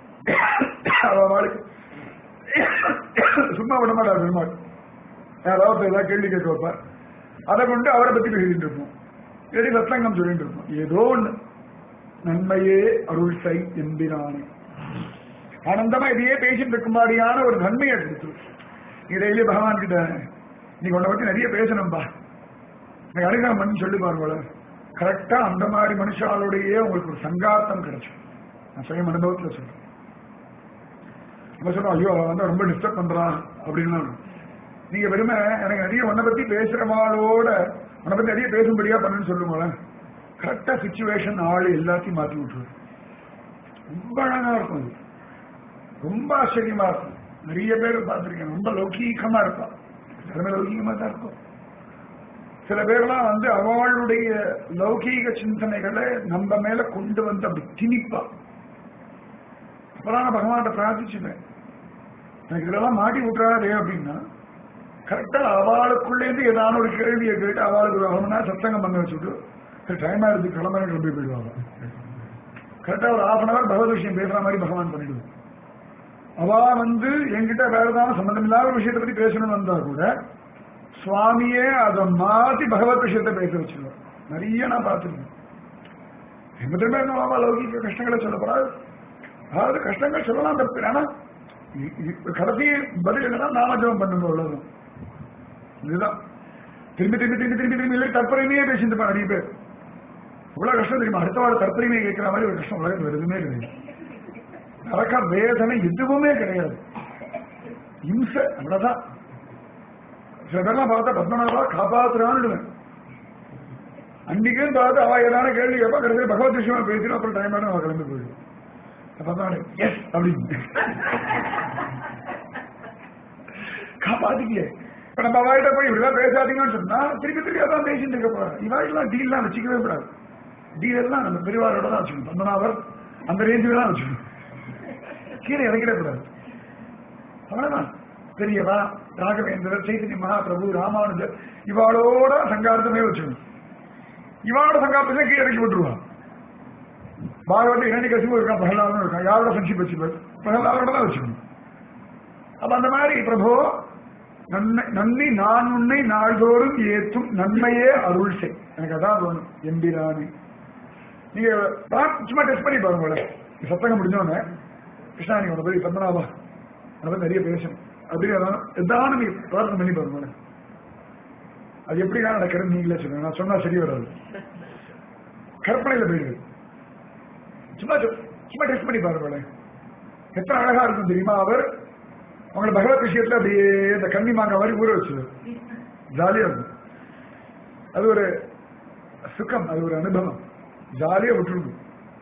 A: அவ வாளுக்கு சும்மா விட மாட்டார் பெருமாள் யாராவது ஒருத்தர் ஏதாவது கேள்வி கேட்க வைப்பார் அதை கொண்டு அவரை பத்தி பேசிட்டு இருப்போம் இல்லாட்டி சத்சங்கம் சொல்லிட்டு இருப்போம் ஏதோ ஒண்ணு நன்மையே அருள் சை எம்பிரானே ஆனந்தமா இதையே பேசிட்டு இருக்கும்படியான ஒரு நன்மையை கொடுத்து நீ டெய்லி பகவான் கிட்ட நீ உன்னை பத்தி நிறைய பேசணும்பா எனக்கு அனுகிரகம் பண்ணி சொல்லி பாருங்கள கரெக்டா அந்த மாதிரி மனுஷாலோடையே உங்களுக்கு ஒரு சங்காத்தம் கிடைக்கும் நான் சுயம் அனுபவத்துல சொல்றேன் நம்ம சொல்றோம் ஐயோ அவன் வந்து ரொம்ப டிஸ்டர்ப் பண்றான் அப்படின்னு நீங்க வெறுமை எனக்கு நிறைய உன்னை பத்தி பேசுறவாளோட உன்னை பத்தி நிறைய பேசும்படியா பண்ணுன்னு சொல்லுங்களேன் கரெக்டா சுச்சுவேஷன் ஆள் எல்லாத்தையும் மாத்தி விட்டுருவாரு ரொம்ப அழகா இருக்கும் அது ரொம்ப ஆச்சரியமா இருக்கும் நிறைய பேர் பார்த்திருக்கேன் ரொம்ப லௌகீகமா இருப்பான் எல்லாமே லௌகீகமா தான் இருக்கும் சில பேர்லாம் வந்து அவளுடைய லௌகீக சிந்தனைகளை நம்ம மேல கொண்டு வந்து அப்படி திணிப்பா அப்பதான் நான் பகவான்கிட்ட பிரார்த்திச்சுவேன் எனக்கு இதெல்லாம் மாட்டி விட்டுறாரு அப்படின்னா கரெக்டா அவளுக்குள்ளேருந்து ஏதாவது ஒரு கேள்வியை கேட்டு அவளுக்கு ஒரு அரை மணி நேரம் சத்தங்கம் பண்ண வச்சுட்டு சரி டைம் ஆயிடுது கிளம்பி கிளம்பி போயிடுவாங்க கரெக்டா ஒரு ஹாஃப் அன் அவர் பகவத் விஷயம் பேசுற மாதிரி பகவான் பண்ணிடுவோம் அவ வந்து என்கிட்ட வேற ஏதாவது சம்பந்தம் இல்லாத விஷயத்தை பத்தி பேசணும்னு வந்தா கூட சுவாமியே அதை மாத்தி பகவத் விஷயத்தை பேச வச்சிருவார் நிறைய நான் பார்த்துருக்கேன் எங்க திரும்ப என்ன லௌகிக கஷ்டங்களை சொல்ல போறாரு அதாவது கஷ்டங்கள் சொல்லலாம் தப்பு ஆனா இ- இ- கடைசி பதில் என்னன்னா நாமஜபம் பண்ணுங்க அவ்வளவுதான் இதுதான் திரும்பி திரும்பி திரும்பி திரும்பி திரும்பி இல்லை தற்பரையுமே பேசிட்டு இருப்பான் நிறைய பேர் இவ்வளவு கஷ்டம் தெரியுமா அடுத்த வாரம் தற்பரையுமே கேட்கிற மாதிரி ஒரு கஷ்டம் உலகத்தில் எதுவுமே கிடையாது நரக்க வேதனை எதுவுமே கிடையாது இம்சை அவ்வளவுதான் சில பேர்லாம் பார்த்தா பத்மநாபா காப்பாத்துறான்னு அன்னைக்கும் பார்த்து அவ ஏதான கேள்வி கேட்பா கடைசியில் பகவத் விஷயமா பேசிடும் அப்புறம் டைம் ஆகும் அவ கிளம்பி போயிடும் பத்மநாடு எஸ் அப்படின்னு காப்பாத்திக்கலையே இப்ப நம்ம அவாயிட்ட போய் இப்படிதான் பேசாதீங்கன்னு சொன்னா திருப்பி திருப்பி அதான் பேசிட்டு இருக்க போறாங்க இவாயிலாம் டீல்லாம் வச்சுக்கவே கூடாது டீல் எல்லாம் நம்ம பெரியவாரோட தான் வச்சுக்கணும் பத்மநாபர் அந்த ரேஞ்சுல தான் வச்சுக்கணும் கீழே இறக்கிட கூடாது அவ்வளவுதான் பெரியவா ராகவேந்திரர் சைத்தன்ய மகாபிரபு ராமானுஜர் இவாளோட சங்காரத்தமே வச்சுக்கணும் இவாளோட சங்காரத்தை கீழே இறக்கி விட்டுருவான் பாகவத இரணி கசிவு இருக்கான் பிரகலாதனும் இருக்கான் யாரோட ஃப்ரெண்ட்ஷிப் வச்சுப்பார் பிரகலாதனோட தான் வச்சுக்கணும் அப்ப அந்த மாதிரி பிரபு நன்மை நன்மை நான் உன்னை நாள்தோறும் ஏற்றும் நன்மையே அருள் செய் எனக்கு அதான் வேணும் எம்பிரானி நீங்க பா- சும்மா டெஸ்ட் பண்ணி பாருங்க உங்களை. சத்தங்கம் முடிஞ்சோடனே கிருஷ்ணா நீ உன போய் பத்மநாபா உன போய் நிறைய பேசணும் அப்படின்னு ஏதாவது எதாவது நீங்க பிரார்த்தனை பண்ணி பாருங்க உங்களை. அது எப்படி தான் நடக்கிறது நீங்களே சொல்லுங்க நான் சொன்னா சரி வராது கற்பனையில போயிடுது சும்மா சொ- சும்மா டெஸ்ட் பண்ணி பாருங்க உங்களை. எத்தனை அழகா இருக்கும் தெரியுமா அவர் அவங்களை பகவத் விஷயத்துல அப்படியே இந்த கன்னி மாங்க மாதிரி ஊற வச்சு ஜாலியா இருக்கும் அது ஒரு சுகம் அது ஒரு அனுபவம் ஜாலியா விட்டுருக்கும்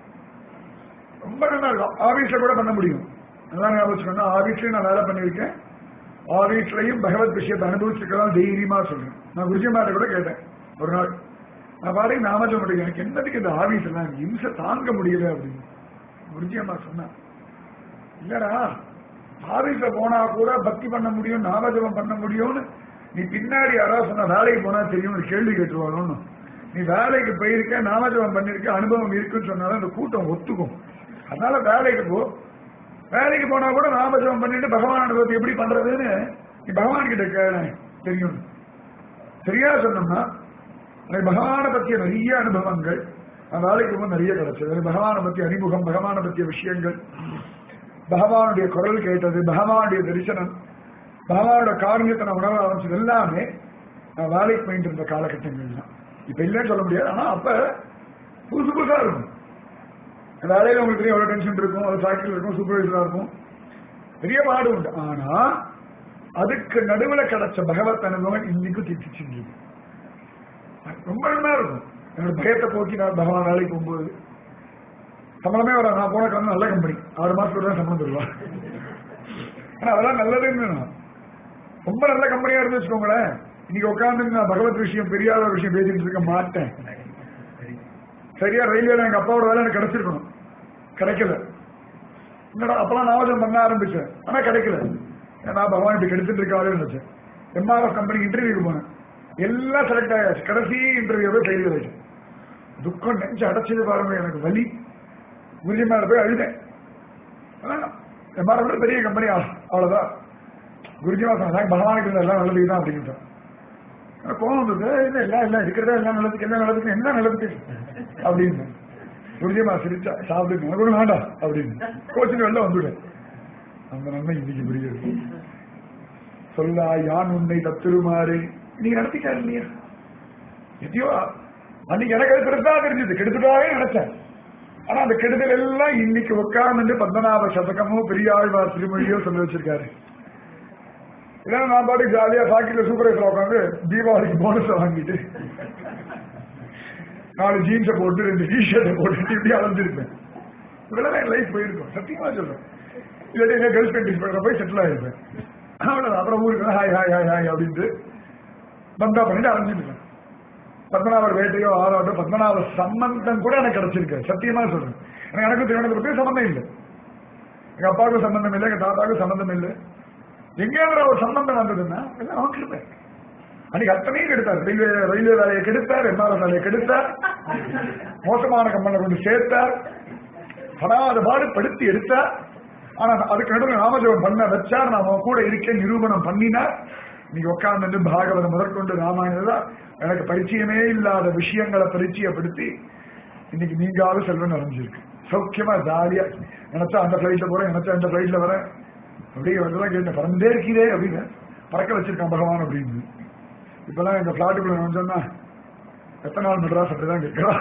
A: ரொம்ப நல்லா இருக்கும் ஆபீஸ்ல கூட பண்ண முடியும் நல்லா ஞாபகம் வச்சுக்கோங்க ஆபீஸ்லயும் நான் வேலை பண்ணியிருக்கேன் ஆபீஸ்லயும் பகவத் விஷயத்தை அனுபவிச்சிருக்கலாம் தைரியமா சொல்றேன் நான் குருஜிமாட்ட கூட கேட்டேன் ஒரு நாள் நான் பாருங்க நாம முடியும் எனக்கு என்னதுக்கு இந்த ஆபீஸ் எல்லாம் இம்சை தாங்க முடியல அப்படின்னு குருஜியம்மா சொன்னா இல்லடா ஆபீஸ்ல போனா கூட பக்தி பண்ண முடியும் நாமஜபம் பண்ண முடியும்னு நீ பின்னாடி யாராவது சொன்ன வேலைக்கு போனா தெரியும் ஒரு கேள்வி கேட்டுருவாங்கன்னு நீ வேலைக்கு போயிருக்க நாமஜபம் பண்ணிருக்க அனுபவம் இருக்குன்னு சொன்னாலும் அந்த கூட்டம் ஒத்துக்கும் அதனால வேலைக்கு போ வேலைக்கு போனா கூட நாமஜபம் பண்ணிட்டு பகவான் அனுபவத்தை எப்படி பண்றதுன்னு நீ பகவான் கிட்ட கேள தெரியும் சரியா சொன்னோம்னா எனக்கு பகவானை பற்றிய நிறைய அனுபவங்கள் நான் வேலைக்கு போகும்போது நிறைய கிடைச்சது எனக்கு பகவானை பற்றிய அறிமுகம் பகவானை பற்றிய விஷயங்கள் பகவானுடைய குரல் கேட்டது பகவானுடைய தரிசனம் பகவானோட காரியத்தை நான் உணர ஆரம்பிச்சது எல்லாமே நான் வேலைக்கு போயிட்டு இருந்த காலகட்டங்கள் தான் இப்ப இல்லைன்னு சொல்ல முடியாது ஆனா அப்ப புதுசு புதுசா இருக்கும் வேலையில உங்களுக்கு தெரியும் எவ்வளவு டென்ஷன் இருக்கும் அது ஃபேக்டரியில் இருக்கும் சூப்பர்வைசரா இருக்கும் பெரிய பாடு உண்டு ஆனா அதுக்கு நடுவுல கிடைச்ச பகவத் அனுபவம் இன்னைக்கும் திட்டிச்சு ரொம்ப நல்லா இருக்கும் என்னோட பயத்தை போக்கி நான் பகவான் வேலைக்கு போகும்போது சம்பளமே வர நான் போன கம்பெனி நல்ல கம்பெனி ஆறு மாசத்துக்கு தான் சம்பளம் தருவா ஆனா அதெல்லாம் நல்லதுன்னு நான். ரொம்ப நல்ல கம்பெனியா இருந்து வச்சுக்கோங்களேன் இன்னைக்கு உட்காந்து நான் பகவத் விஷயம் பெரியாத விஷயம் பேசிட்டு இருக்க மாட்டேன் சரியா ரயில்வேல எங்க அப்பாவோட வேலை எனக்கு கிடைச்சிருக்கணும் கிடைக்கல என்னடா அப்பெல்லாம் நாவஜம் பண்ண ஆரம்பிச்சேன் ஆனா கிடைக்கல நான் பகவான் இப்படி கெடுத்துட்டு இருக்காரு நினைச்சேன் எம்ஆர்எஃப் கம்பெனி இன்டர்வியூக்கு போனேன் எல்லாம் செலக்ட் ஆயாச்சு கடைசி இன்டர்வியூவே ஃபெயில் ஆயிடுச்சு துக்கம் நெஞ்சு அடைச்சது பாருங்க எனக்கு வலி குருஜி மேல போய் அழுதேன் எம்ஆர்எஃப் பெரிய கம்பெனி அவ்வளவுதான் குருஜிமா சொன்னாங்க பகவானுக்கு இருந்த எல்லாம் நல்லதுக்கு தான் அப்படின்னு எனக்கு கோவம் வந்தது இல்லை எல்லாம் எல்லாம் இருக்கிறதா எல்லாம் நல்லதுக்கு எல்லாம் நல்லதுக்கு என்ன நல்லதுக்கு அப்படின்னு குருஜிமா சிரிச்சா சாப்பிடுங்க எனக்கு ஒண்ணும் வேண்டாம் அப்படின்னு கோச்சிங் வெளில வந்துவிட்டேன் அந்த நன்மை இன்னைக்கு புரியுது சொல்லா யான் உன்னை தத்துருமாறு நீ நடத்திக்காரு இல்லையா எதையோ அன்னைக்கு எனக்கு அது பெருசா தெரிஞ்சது கெடுத்துட்டாவே நினைச்சேன் ஆனா அந்த கெடுதல் எல்லாம் இன்னைக்கு உட்கார்ந்து பத்மநாப சதகமோ பெரியாழ்வார் திருமொழியோ சொல்லி வச்சிருக்காரு இல்லைன்னா நான் பாட்டுக்கு ஜாலியா ஃபேக்டரியில சூப்பர்வைசர் உட்காந்து தீபாவளிக்கு போனஸ் வாங்கிட்டு நாலு ஜீன்ஸை போட்டு ரெண்டு டிஷர்ட்டை போட்டுட்டு இப்படி அலைஞ்சிருப்பேன் இவ்வளவு என் லைஃப் போயிருக்கும் சத்தியமா சொல்றேன் இல்லாட்டி எங்க கேர்ள் ஃபிரெண்ட் டிஸ்பிளே போய் செட்டில் ஆயிருப்பேன் அவ்வளவு அப்புறம் ஊருக்கு ஹாய் ஹாய் ஹாய் ஹாய் அப்படின்ட்டு பந்தா பண்ணிட்டு அலைஞ்சிருப்பேன் பத்மநாபர் வேட்டையோ ஆறாட்டோ பத்மநாப சம்பந்தம் கூட எனக்கு கிடைச்சிருக்கு சத்தியமா சொல்றேன் எனக்கு எனக்கும் திருவனந்தபுரத்துக்கு சம்பந்தம் இல்லை எங்க அப்பாவுக்கும் சம்பந்தம் இல்லை எங்க தாத்தாவுக்கும் சம்பந்தம் இல்லை எங்கேயாவது ஒரு சம்பந்தம் வந்ததுன்னா எல்லாம் அவன் கிருபை. அன்னைக்கு அத்தனையும் கெடுத்தார் ரயில்வே ரயில்வே வேலையை கெடுத்தார் எம்ஆர்எஸ் வேலையை கெடுத்தார் மோசமான கம்பெனில கொண்டு சேர்த்தார் படாத பாடு படுத்தி எடுத்தார் ஆனா அதுக்கு நடுவில் ராமஜபம் பண்ண வச்சார் நான் அவன் கூட இருக்கேன் நிரூபணம் பண்ணினார் நீங்க உட்கார்ந்து பாகவதம் முதற்கொண்டு ராமாயணம் எனக்கு பரிச்சயமே இல்லாத விஷயங்களை பரிச்சயப்படுத்தி இன்னைக்கு நீங்காவது செல்வம் நிறைஞ்சிருக்கு சௌக்கியமா ஜாலியா நினைச்சா அந்த பிளைட்ல போறேன் நினைச்சா இந்த பிளைட்ல வரேன் அப்படியே வந்து கேட்டேன் பறந்தே இருக்கிறே அப்படின்னு பறக்க வச்சிருக்கான் பகவான் அப்படின்னு இப்பெல்லாம் எங்க பிளாட்டுக்குள்ள சொன்னா எத்தனை நாள் மெட்ராஸ் அப்படிதான் கேட்கிறான்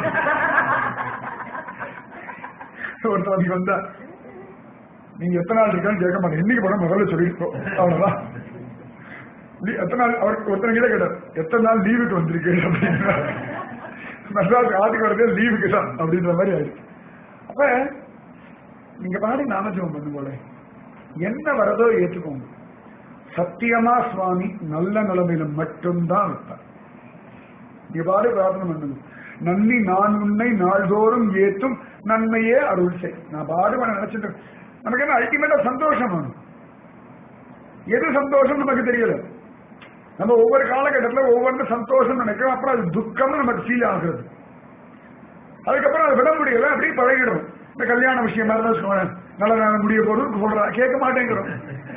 A: ஒருத்தவங்க வந்தா நீங்க எத்தனை நாள் இருக்கான்னு கேட்க மாட்டேன் இன்னைக்கு படம் முதல்ல சொல்லிருக்கோம் அவ்வளவுதான் லீ- எத்தனை நாள் அவருக்கு ஒருத்தனை கிட்ட கேட்டார் எத்தனை நாள் லீவுக்கு வந்திருக்கு அப்படின்னு மெட்ராஸ் ஆட்டுக்கு வரதே லீவுக்கு தான் அப்படின்ற மாதிரி ஆயிடுச்சு அப்ப நீங்க பாடி நாமஜபம் பண்ணும் போல என்ன வரதோ ஏற்றுக்கோங்க சத்தியமா சுவாமி நல்ல நிலைமையில மட்டும்தான் இருப்பார் நீங்க பாடு பிரார்த்தனை பண்ணுங்க நன்னி நான் உன்னை நாள்தோறும் ஏத்தும் நன்மையே அருள் செய் நான் பாடுவன நினைச்சிட்டு நமக்கு என்ன அல்டிமேட்டா சந்தோஷம் வேணும் எது சந்தோஷம் நமக்கு தெரியல நம்ம ஒவ்வொரு காலகட்டத்தில் ஒவ்வொரு சந்தோஷம் நினைக்கிறோம் அப்புறம் அது துக்கம்னு நமக்கு ஃபீல் ஆகுறது அதுக்கப்புறம் அதை விட முடியல அப்படியே பழகிடும் இந்த கல்யாண விஷயம் மாதிரி தான் வச்சுக்கோங்களேன் நல்ல நேரம் முடிய போதும் சொல்றேன் கேட்க மாட்டேங்கிறோம்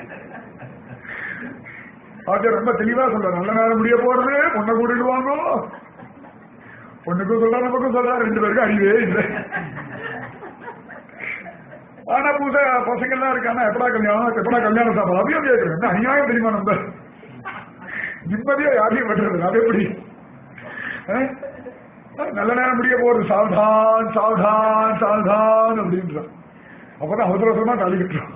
A: ஆச்சர் ரொம்ப தெளிவா சொல்ற நல்ல நேரம் முடிய போறது பொண்ணை கூட்டிடுவாங்க பொண்ணுக்கும் சொல்றா நமக்கும் சொல்றா ரெண்டு பேருக்கும் அறிவே இல்லை ஆனா புதுசா பசங்க எல்லாம் இருக்காங்க எப்படா கல்யாணம் எப்படா கல்யாணம் சாப்பிடலாம் அப்படியே கேட்கிறேன் என்ன அநியாயம் தெரியுமா நம்ம நிம்மதியா யாரையும் பண்றது அது எப்படி அஹ்? நல்ல நேரம் முடிய போறது சாவதான் சாவதான் சாவதான் அப்படின்றான் அப்பதான் அவசர அவசரமா தாலி கட்டுறோம்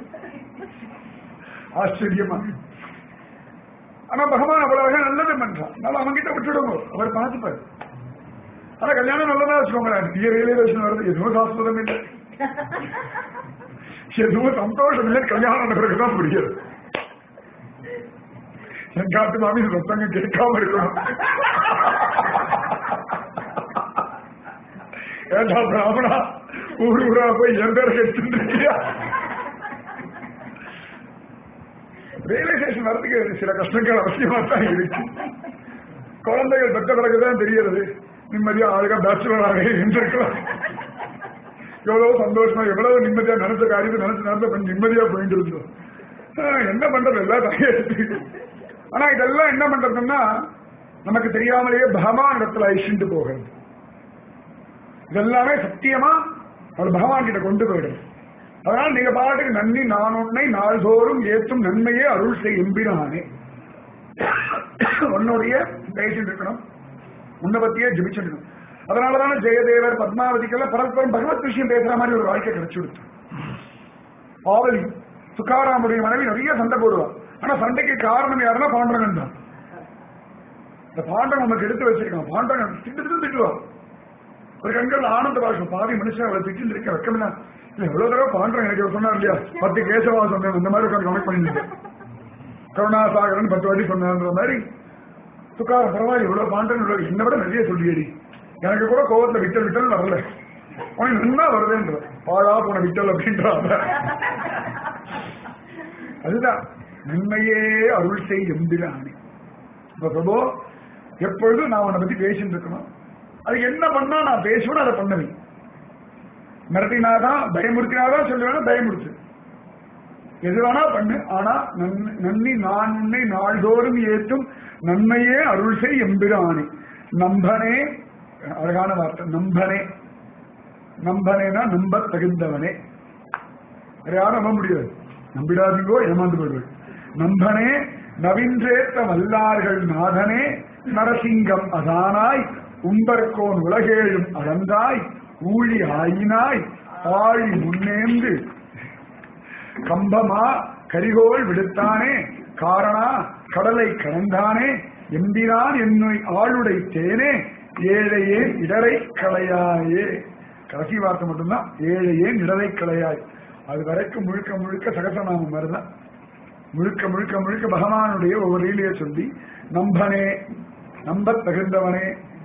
A: ஆச்சரியமா ஆனா பகவான் அவ்வளவு அழகா நல்லது பண்றான் அதனால அவங்க கிட்ட விட்டுடுங்க அவர் பார்த்துப்பாரு ஆனா கல்யாணம் நல்லதா வச்சுக்கோங்களேன் பெரிய ரியலைசேஷன் வருது எதுவும் சாஸ்திரம் இல்லை எதுவும் சந்தோஷம் இல்லை கல்யாணம் பிறகுதான் புரியுது என் காட்டு மாமி ரத்தங்க கேட்காம இருக்கணும் ஏண்டா பிராமணா ஊர் ஊரா போய் என் பேரை எடுத்துட்டு இருக்கியா ரியலைசேஷன் வரதுக்கு சில கஷ்டங்கள் அவசியமா தான் இருக்கு குழந்தைகள் பெற்ற பிறகுதான் தெரியறது நிம்மதியா அழகா பேச்சுலராக இருந்திருக்கலாம் எவ்வளவு சந்தோஷமா எவ்வளவு நிம்மதியா நினைச்ச காரியத்தை நினைச்சு நடந்த கொஞ்சம் நிம்மதியா போயிட்டு இருந்தோம் ஆஹ், என்ன பண்றது எல்லாம் தலையெழுத்து ஆனா இதெல்லாம் என்ன பண்றதுன்னா நமக்கு தெரியாமலேயே பகவான் இடத்துல ஐஷிண்டு போகிறது இதெல்லாமே சத்தியமா அவர் பகவான் கிட்ட கொண்டு போயிடும் அதனால நீங்க பாட்டுக்கு நன்னி நான் உன்னை நாள்தோறும் ஏற்றும் நன்மையே அருள் செய் எம்பினானே உன்னுடைய பேசிட்டு இருக்கணும் உன்னை பத்தியே ஜபிச்சுட்டு இருக்கணும் அதனாலதானே ஜெயதேவர் பத்மாவதிக்கெல்லாம் பரஸ்பரம் பகவத் விஷயம் பேசுற மாதிரி ஒரு வாழ்க்கை கிடைச்சு கொடுத்து பாவலி சுக்காராமுடைய மனைவி நிறைய சண்டை போடுவா ஆனா சண்டைக்கு காரணம் யாருன்னா பாண்டவன் தான் இந்த பாண்டவன் நமக்கு எடுத்து வச்சிருக்கான் பாண்டவன் திட்டு திட்டு திட்டுவா ஒரு கண்கள் ஆனந்த பாஷம் பாவி மனுஷன் அவளை திட்டு இருக்க வெக்கமில்ல இல்ல எவ்வளவு தடவை பாண்டவன் எனக்கு இவர் சொன்னார் இல்லையா பத்து கேசவா சொன்னேன் இந்த மாதிரி உட்காந்து கணக்கு பண்ணிருந்தேன் கருணாசாகரன் பத்து வாட்டி சொன்னான்ற மாதிரி சுக்கார பரவாயில்ல இவ்வளவு பாண்டன் இவ்வளவு என்னை விட நிறைய சொல்லியடி எனக்கு கூட கோவத்துல விட்டல் விட்டல் வரல உனக்கு நல்லா வருதுன்ற பாழா போன விட்டல் அப்படின்றாங்க அதுதான் நன்மையே அருள் செய் எம்பிரானே இப்ப பிரபு எப்பொழுதும் நான் உன்னை பத்தி பேசிட்டு இருக்கணும் அது என்ன பண்ணா நான் பேசுவேன் அதை பண்ணுவேன் மிரட்டினாதான் பயமுறுத்தினாதான் சொல்லுவேன் பயமுறுத்து எது வேணா பண்ணு ஆனா நன்- நன்னி நான் உன்னை நாள்தோறும் ஏற்றும் நன்மையே அருள் செய் எம்பிரானே நம்பனே அழகான வார்த்தை நம்பனே நம்பனேனா நம்ப தகுந்தவனே வேற யாரும் நம்ப முடியாது நம்பிடாதீங்கோ ஏமாந்து போயிடுவது நம்பனே நவின்றேத்த வல்லார்கள் நாதனே நரசிங்கம் அதானாய் உம்பர்கோன் உலகேழும் அளந்தாய் ஊழி ஆயினாய் ஆழி முன்னேந்து கம்பமா கரிகோள் விடுத்தானே காரணா கடலை கடந்தானே எம்பிரான் என்னை ஆளுடை தேனே ஏழையே இடரை களையாயே கடைசி வார்த்தை மட்டும்தான் ஏழையே இடரை களையாய் அது வரைக்கும் முழுக்க முழுக்க சகசநாமம் மாதிரிதான் முழுக்க முழுக்க முழுக்க பகவானுடைய ஒவ்வொரு லீலையை சொல்லி நம்பனே நம்ப தகுந்தவனே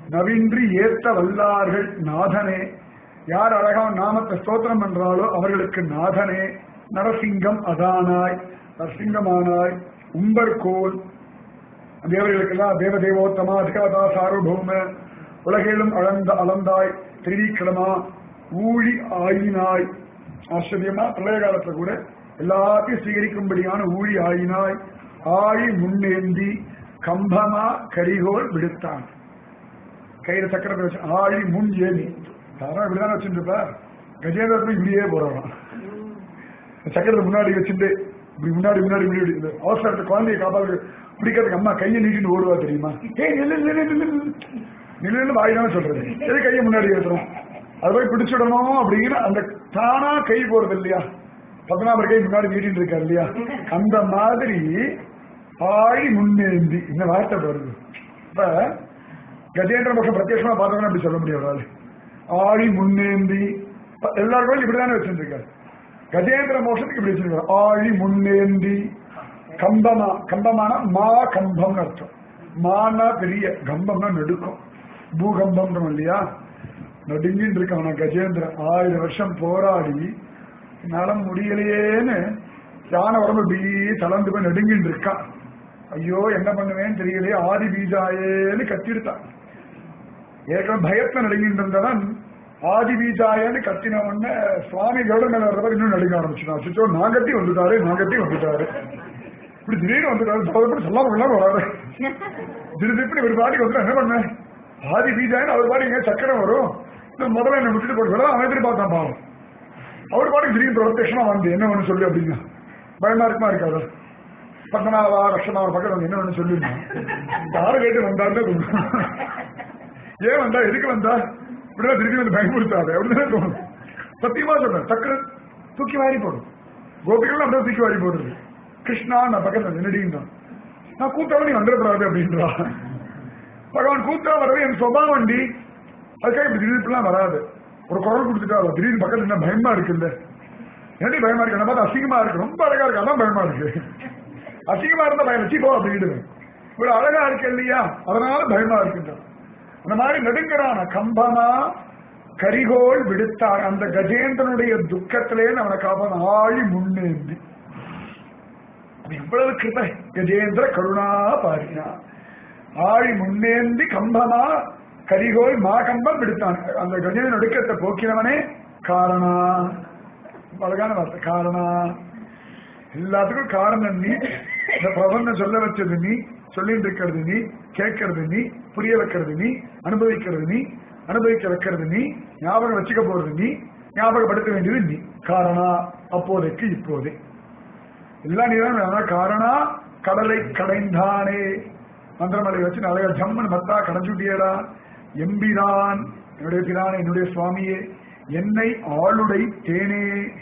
A: நவின்றி ஏத்த வல்லார்கள் நாதனே யார் அழகான நாமத்தை ஸ்தோத்திரம் பண்றாலோ அவர்களுக்கு நாதனே நரசிங்கம் அதானாய் நரசிங்கமானாய் உம்பர்கோல் தேவர்களுக்கெல்லாம் தேவ தேவோத்தமா தேவதா சார்வபௌம உலகேலும் அளந்த அளந்தாய் திரிவிக்கிரமா ஊழி ஆயினாய் ஆச்சரியமா பிரளய காலத்துல கூட எல்லாத்தையும் ஸ்வீகரிக்கும்படியான ஊழி ஆயினாய் ஆழி முன்னேந்தி கம்பமா கரிகோல் விடுத்தான் கையில சக்கரத்தை வச்சு ஆழி முன் ஏந்தி சாரா இப்படிதானே வச்சுருப்பா கஜேந்திரத்துல இப்படியே போறான் சக்கரத்தை முன்னாடி வச்சுட்டு இப்படி முன்னாடி முன்னாடி இப்படி இப்படி இந்த அவசரத்தை குழந்தைய காப்பாற்று பிடிக்கிறதுக்கு அம்மா கையை நீட்டின்னு ஓடுவா தெரியுமா ஏய் நில்லு நில்லு நில்லு நில்லு நில்லுன்னு வாயிதான் சொல்றது எது கையை முன்னாடி ஏற்றுறோம் அது போய் பிடிச்சிடணும் அப்படின்னு அந்த தானா கை போறது இல்லையா பத்மநாபர் கை முன்னாடி நீட்டின்னு இருக்காரு இல்லையா அந்த மாதிரி ஆழி முன்னேந்தி இந்த வார்த்தை வருது இப்ப கஜேந்திர பக்கம் பிரத்யட்சமா பார்த்தோம்னா அப்படி சொல்ல முடியாது ஆளு. ஆழி முன்னேந்தி ப- எல்லாருக்கும் இப்படிதானே வச்சிருக்காரு கஜேந்திர மோஷத்துக்கு இப்படி வச்சிருக்காரு ஆழி முன்னேந்தி கம்பமா கம்பமான மா கம்பம்னு அர்த்தம் மானா பெரிய கம்பம்னா நடுக்கும் பூகம்பம் இல்லையா நடுங்கின்னு இருக்கான் நான் கஜேந்திரன் ஆயிரம் வருஷம் போராடி என்னால முடியலையேன்னு யானை உடம்பு இப்படி தளர்ந்து போய் நடுங்கின்னு இருக்கான் ஐயோ என்ன பண்ணுவேன்னு தெரியலையே ஆதி பீஜாயேன்னு கத்திடுத்தான் ஏற்கனவே பயத்துல நடுங்கிட்டு இருந்தவன் ஆதி பீஜாயன்னு கத்தின உடனே சுவாமி கருடன் மேல வர்றவர் இன்னும் நடுங்க ஆரம்பிச்சுட்டான் அச்சோ நான் கட்டி வந்துட்டாரு நான் கட்டி வந்துட்டாரு இப்படி திடீர்னு வந்துட்டாரு தவறுபடி சொல்லாம கொள்ளாம வராரு திடீர்னு ஒரு பாட்டிக்கு வந்து என்ன பண்ணேன் ஆதி பீஜாயன்னு அவர் பாட்டி எங்க சக்கரம் வரும் இன்னும் முதல்ல என்ன விட்டுட்டு போட்டு அவன் எதிர்பார்த்தான் பாவம் அவர் பாட்டுக்கு திடீர்னு பிரத்யட்சமா வந்து என்ன ஒண்ணு சொல்லு அப்படின்னா பயமா இருக்குமா இருக்காது பத்மநாபா லட்சணாவர் பக்கத்துல வந்து என்ன ஒண்ணு சொல்லிருந்தான் யாரு கேட்டு வந்தாருன்னு ஏன் வந்தா எதுக்கு வந்தா இப்படிதான் திருப்பி வந்து பயமுறுத்தாது அப்படின்னு தோணும் சத்தியமா சொல்றேன் சக்கர தூக்கி வாரி போடும் கோபிகள் அப்படியே தூக்கி வாரி போடுறது கிருஷ்ணா நான் பக்கத்துல நின்னுடின்றான் நான் கூத்தாவ நீ வந்துடக்கூடாது அப்படின்றா பகவான் கூத்தா வரவே என் சுபாவண்டி அதுக்காக இப்படி திடீர்லாம் வராது ஒரு குரல் கொடுத்துட்டா அவ திடீர்னு பக்கத்துல என்ன பயமா இருக்குல்ல எப்படி பயமா இருக்கு என்ன பார்த்து அசிங்கமா இருக்கு ரொம்ப அழகா இருக்கு அதான் பயமா இருக்கு அசிங்கமா இருந்தா பயம் வச்சு போ அப்படின்டுவேன் இவ்வளவு அழகா இருக்கு இல்லையா அதனால பயமா இருக்குன்றான் அந்த மாதிரி நெடுங்கிறான கம்பமா கரிகோல் விடுத்தார் அந்த கஜேந்திரனுடைய துக்கத்திலே அவனை காப்பான் ஆழி முன்னேந்தி இவ்வளவு கிருபை கஜேந்திர கருணா பாரினா ஆழி முன்னேந்தி கம்பமா கரிகோல் மா கம்பம் விடுத்தான் அந்த கஜேந்திர நடுக்கத்தை போக்கினவனே காரணா அழகான வார்த்தை காரணா எல்லாத்துக்கும் காரணம் நீ இந்த பிரபந்தம் சொல்ல வச்சது நீ சொல்லிட்டு இருக்கிறது நீ கேட்கறது நீ புரிய வைக்கிறது நீ அனுபவிக்கிறது நீ அனுபவிக்க வைக்கிறது நீ ஞாபகம் வச்சுக்க போறது நீ ஞாபகப்படுத்த வேண்டியது நீ காரணா அப்போதைக்கு இப்போதே எல்லாம் நீதான் ஆனா காரணா கடலை கடைந்தானே மந்திரமலை வச்சு நிறைய ஜம்மன் மத்தா கடைஞ்சுட்டியடா எம்பிரான் என்னுடைய பிரான் என்னுடைய சுவாமியே என்னை ஆளுடை தேனே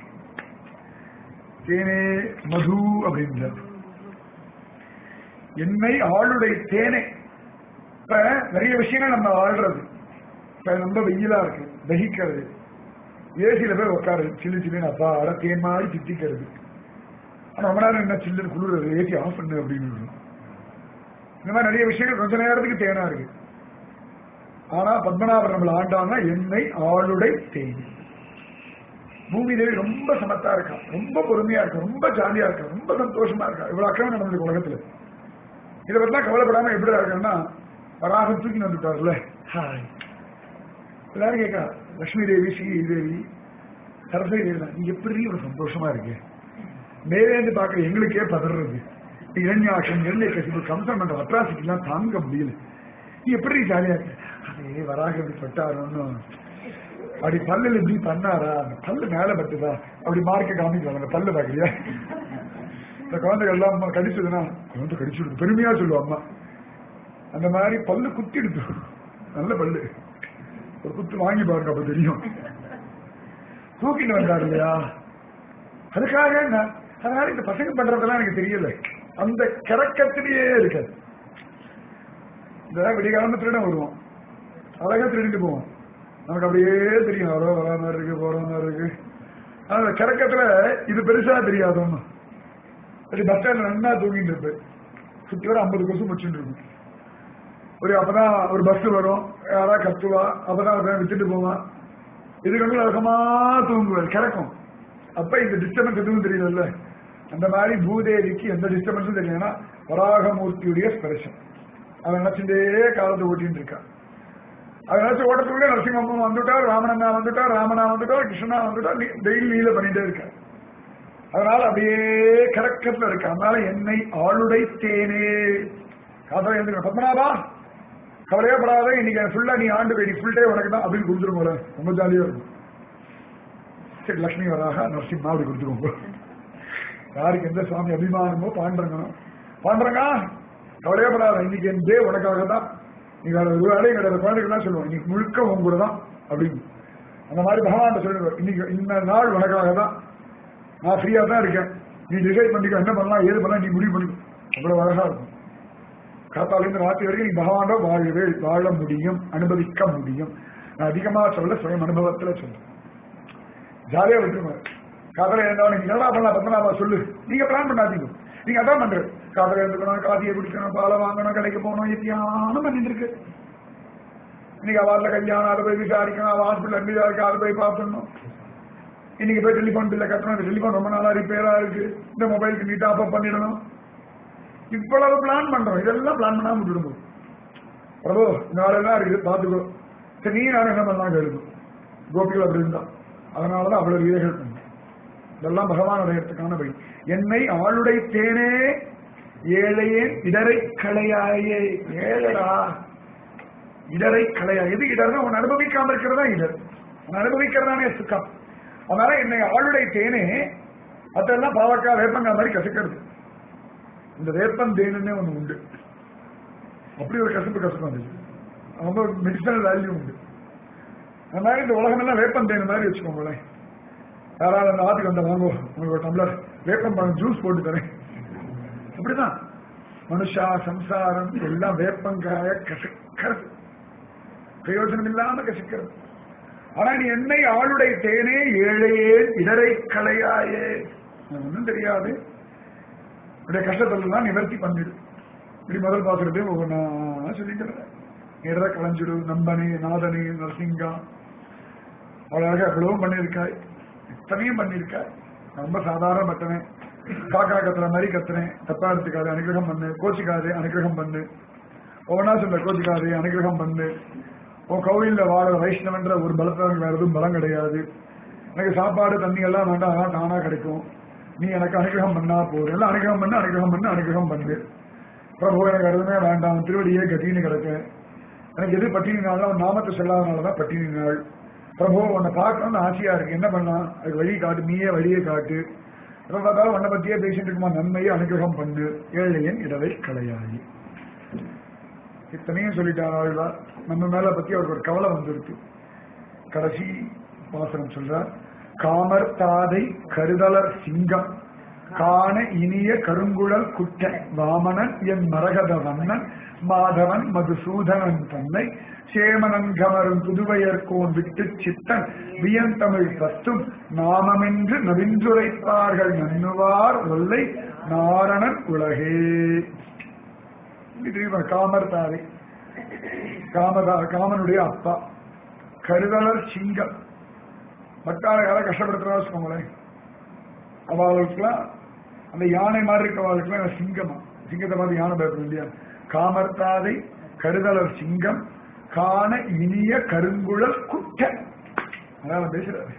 A: தேனே மது அப்படின்றார் என்னை ஆளுடை தேனே இப்ப நிறைய விஷயங்கள் நம்ம ஆள்றது இப்ப ரொம்ப வெயிலா இருக்கு தகிக்கிறது ஏசியில போய் உட்காரு சில்லு சில்லுன்னு அப்பா அட தேன் மாதிரி தித்திக்கிறது ஆனா ரொம்ப நேரம் என்ன சில்லுன்னு குளிர்றது ஏசி ஆஃப் பண்ணு அப்படின்னு இந்த மாதிரி நிறைய விஷயங்கள் கொஞ்ச நேரத்துக்கு தேனா இருக்கு ஆனா பத்மநாபர் நம்மள ஆண்டான்னா என்னை ஆளுடை தேனி பூமி தேவி ரொம்ப சமத்தா இருக்கா ரொம்ப பொறுமையா இருக்கா ரொம்ப ஜாலியா இருக்கா ரொம்ப சந்தோஷமா இருக்கா இவ்வளவு அக்கிரமம் நடந்திருக்கு உலகத்துல இதை பத்திலாம் கவலைப்படாம எப்படி இருக்குன்னா வராகம் தூக்கி வந்துட்டார்ல ஹாய் எல்லாரும் கேட்கா லட்சுமி தேவி ஸ்ரீ தேவி சரஸ்வதி தேவி நீ எப்படி ஒரு சந்தோஷமா இருக்கு மேலேந்து பாக்குற எங்களுக்கே பதறது இரண்யாட்சம் இரண்டை கசிப்பு கம்சன் பண்ற அட்ராசிட்டி எல்லாம் தாங்க முடியல நீ எப்படி ஜாலியா இருக்க அதே வராக இப்படி பட்டாரோன்னு அப்படி பல்லுல இப்படி பண்ணாரா அந்த பல்லு மேல பட்டுதா அப்படி மார்க்க காமிக்கிறாங்க அந்த பல்லு பாக்குறியா இந்த குழந்தைகள் எல்லாம் அம்மா கடிச்சதுன்னா குழந்தை கடிச்சுடுது பெருமையா சொல்லுவோம் அம்மா அந்த மாதிரி பல்லு குத்திடுது நல்ல பல்லு ஒரு குத்து வாங்கி பாருங்க அப்ப தெரியும் தூக்கிட்டு வந்தார் இல்லையா அதுக்காக என்ன அதனால இந்த பசங்க பண்றதெல்லாம் எனக்கு தெரியல அந்த கிறக்கத்திலேயே இருக்காது இந்த விடிகாலமா திருட வருவோம் அழகா திருடிட்டு போவோம் நமக்கு அப்படியே தெரியும் அவ்வளோ வரா மாதிரி இருக்கு போற மாதிரி இருக்கு ஆனா அந்த கிறக்கத்துல இது பெருசா தெரியாது ஒன்றும் அப்படி பஸ் ஸ்டாண்ட்ல நல்லா தூங்கிட்டு இருப்பேன் சுத்தி வர ஐம்பது கொசு முடிச்சுட்டு இருக்கும் ஒரு அப்பதான் ஒரு பஸ் வரும் யாராவது கத்துவா அப்பதான் ஒரு வித்துட்டு போவான் இதுக்கு அழகமா தூங்குவார் கிடக்கும் அப்ப இந்த டிஸ்டர்பன்ஸ் எதுவும் தெரியல அந்த மாதிரி பூதேவிக்கு எந்த டிஸ்டர்பன்ஸும் தெரியலன்னா வராகமூர்த்தியுடைய ஸ்பெஷல் அவன் நினைச்சுட்டே காலத்தை ஓட்டின்னு இருக்கான் அதை நினைச்சு ஓட்டத்துக்குள்ளே நரசிம்மம் வந்துட்டார் ராமனண்ணா வந்துட்டார் ராமனா வந்துட்டார் கிருஷ்ணனா வந்துட்டார் டெய்லி லீல பண்ணிட்டே இருக்க அதனால அப்படியே கரக்கத்துல இருக்கு அதனால என்னை ஆளுடை தேனே காதல எழுந்துக்கணும் பத்மநாபா கவலையே படாத இன்னைக்கு ஃபுல்லா நீ ஆண்டு போய் நீ ஃபுல் டே உனக்கு தான் அப்படின்னு கொடுத்துருவோம் ரொம்ப ஜாலியா இருக்கும் சரி லட்சுமி வராக நரசிம்மா அப்படி கொடுத்துருவோம் யாருக்கு எந்த சுவாமி அபிமானமோ பாண்டரங்கனோ பாண்டரங்கா கவலையே படாத இன்னைக்கு என் டே உனக்காக தான் நீங்க வேற ஒரு வேலையும் கிடையாது குழந்தைகள் தான் சொல்லுவோம் இன்னைக்கு முழுக்க உங்க கூட தான் அப்படின்னு அந்த மாதிரி பகவான் சொல்லுவார் இன்னைக்கு இந்த நாள் உனக்காக தான் நான் ஃப்ரீயா தான் இருக்கேன் நீ டிசைட் பண்ணிக்க என்ன பண்ணலாம் ஏது பண்ணலாம் நீ முடிவு பண்ணிக்கோ அவ்வளவு அழகா இருக்கும் காத்தாலேருந்து ராத்திரி வரைக்கும் நீ பகவானோட வாழவே வாழ முடியும் அனுபவிக்க முடியும் நான் அதிகமா சொல்ல சுயம் அனுபவத்துல சொல்றேன் ஜாலியா விட்டுருங்க காதல இருந்தாலும் நீங்க என்னடா பண்ணலாம் பத்மநாபா சொல்லு நீங்க பிளான் பண்ணாதீங்க நீங்க அதான் பண்றது காதல இருந்துக்கணும் காதியை குடிக்கணும் பாலை வாங்கணும் கடைக்கு போகணும் எத்தியானம் பண்ணிட்டு இருக்கு இன்னைக்கு அவள்ல கல்யாணம் அதை போய் விசாரிக்கணும் அவள் ஹாஸ்பிட்டல் அட்மிட் இருக்கு அதை போய் பார்த்துடணும் இன்னைக்கு போய் டெலிஃபோன் பில்ல கட்டணும் இந்த டெலிஃபோன் ரொம்ப நாளா ரிப்பேரா இருக்கு இந்த மொபைலுக்கு நீ டாப் அப் பண்ணிடணும் இவ்வளவு பிளான் பண்றோம் இதெல்லாம் பிளான் பண்ணாம விட்டுடுங்க பிரபு நாளெல்லாம் இருக்குது பாத்துக்கோ சரி நீ நான் என்ன பண்ணலாம் கேளுங்க கோபிகள் அப்படி இருந்தா அதனாலதான் அவ்வளவு வீரர்கள் பண்ண இதெல்லாம் பகவானுடையத்துக்கான வழி என்னை ஆளுடை தேனே ஏழையே இடரை களையாயே ஏழடா இடரை களையா எது இடர்னா அவன் அனுபவிக்காம இருக்கிறதா இடர் அவன் அனுபவிக்கிறதானே சுக்கம் அதனால என்னை ஆளுடை தேனே அதெல்லாம் பாவக்காய் வேப்பங்காய் மாதிரி கசக்கிறது இந்த வேப்பம் தேனுன்னே ஒண்ணு உண்டு அப்படி ஒரு கசப்பு கசப்பு அது ரொம்ப மெடிசனல் வேல்யூ உண்டு அந்த மாதிரி இந்த உலகம் எல்லாம் வேப்பம் தேனு மாதிரி வச்சுக்கோங்களேன் யாராவது அந்த ஆத்துக்கு வந்த வாங்கோ உங்களுக்கு ஒரு டம்ளர் வேப்பம் பழம் ஜூஸ் போட்டு தரேன் அப்படிதான் மனுஷா சம்சாரம் எல்லாம் வேப்பங்காய கசக்கிறது பிரயோஜனம் இல்லாம கசிக்கிறது ஆனா நீ என்னை ஆளுடை தேனே ஏழையே இடரை களையாயே ஒன்றும் தெரியாது இப்படிய கஷ்டத்தெல்லாம் நிவர்த்தி பண்ணிடு இப்படி முதல் பாசுறதே ஒவ்வொன்றா சொல்லிட்டு நேரா களைஞ்சிடு நம்பனே நாதனே நரசிங்கா அவ்வளவு எவ்வளவும் பண்ணியிருக்காய் எத்தனையும் பண்ணியிருக்காய் ரொம்ப சாதாரண பட்டனேன் காக்கா கத்துற மாதிரி கத்துறேன் தப்பா எடுத்துக்காது அனுகிரகம் பண்ணு கோச்சிக்காது அனுகிரகம் பண்ணு ஒவ்வொன்னா சொல்ல கோச்சிக்காது அனுகிரகம் பண்ணு உன் கோவில்ல வாழ வைஷ்ணவன்ற ஒரு பலத்தவங்க வேற எதுவும் பலம் கிடையாது எனக்கு சாப்பாடு தண்ணி எல்லாம் வேண்டாம் அதெல்லாம் தானா கிடைக்கும் நீ எனக்கு அனுகிரகம் பண்ணா போதும் எல்லாம் அனுகிரகம் பண்ணு அனுகிரகம் பண்ணு அனுகிரகம் பண்ணு பிரபு எனக்கு எதுவுமே வேண்டாம் திருவடியே கட்டின்னு கிடக்கேன் எனக்கு எது பட்டினி நாள் அவன் நாமத்தை சொல்லாதனாலதான் பட்டினி நாள் பிரபு உன்னை பார்க்கணும்னு ஆசையா இருக்கு என்ன பண்ணலாம் அதுக்கு வழி காட்டு நீயே வழியை காட்டு எப்ப பார்த்தாலும் உன்னை பத்தியே பேசிட்டு இருக்குமா நன்மையை அனுகிரகம் பண்ணு ஏழையன் இடவை களையாயி இத்தனையும் சொல்லிட்டார் ஆழ்வார் நம்ம மேல பத்தி அவருக்கு ஒரு கவலை வந்துருக்கு கடைசி வாசனம் சொல்றார் காமர் தாதை கருதலர் சிங்கம் காண இனிய கருங்குழல் குட்ட வாமனன் என் மரகத வண்ணன் மாதவன் மதுசூதனன் தன்னை சேமனன் கமரும் புதுவையர்கோன் விட்டு சித்தன் வியந்தமிழ் பத்தும் நாமமென்று நவின்றுரைப்பார்கள் நன்னுவார் ஒல்லை நாரணன் உலகே தெரியுமா காமர் தாரை காமதா காமனுடைய அப்பா கருதலர் சிங்கம் பட்டாள யாரை கஷ்டப்படுத்துறா வச்சுக்கோங்களேன் அவளுக்குலாம் அந்த யானை மாதிரி இருக்கவாளுக்குலாம் சிங்கமா சிங்கத்தை மாதிரி யானை பயப்படும் இல்லையா காமர் தாதை கருதலர் சிங்கம் காண இனிய கருங்குழல் குட்ட அதான் பேசுறாரு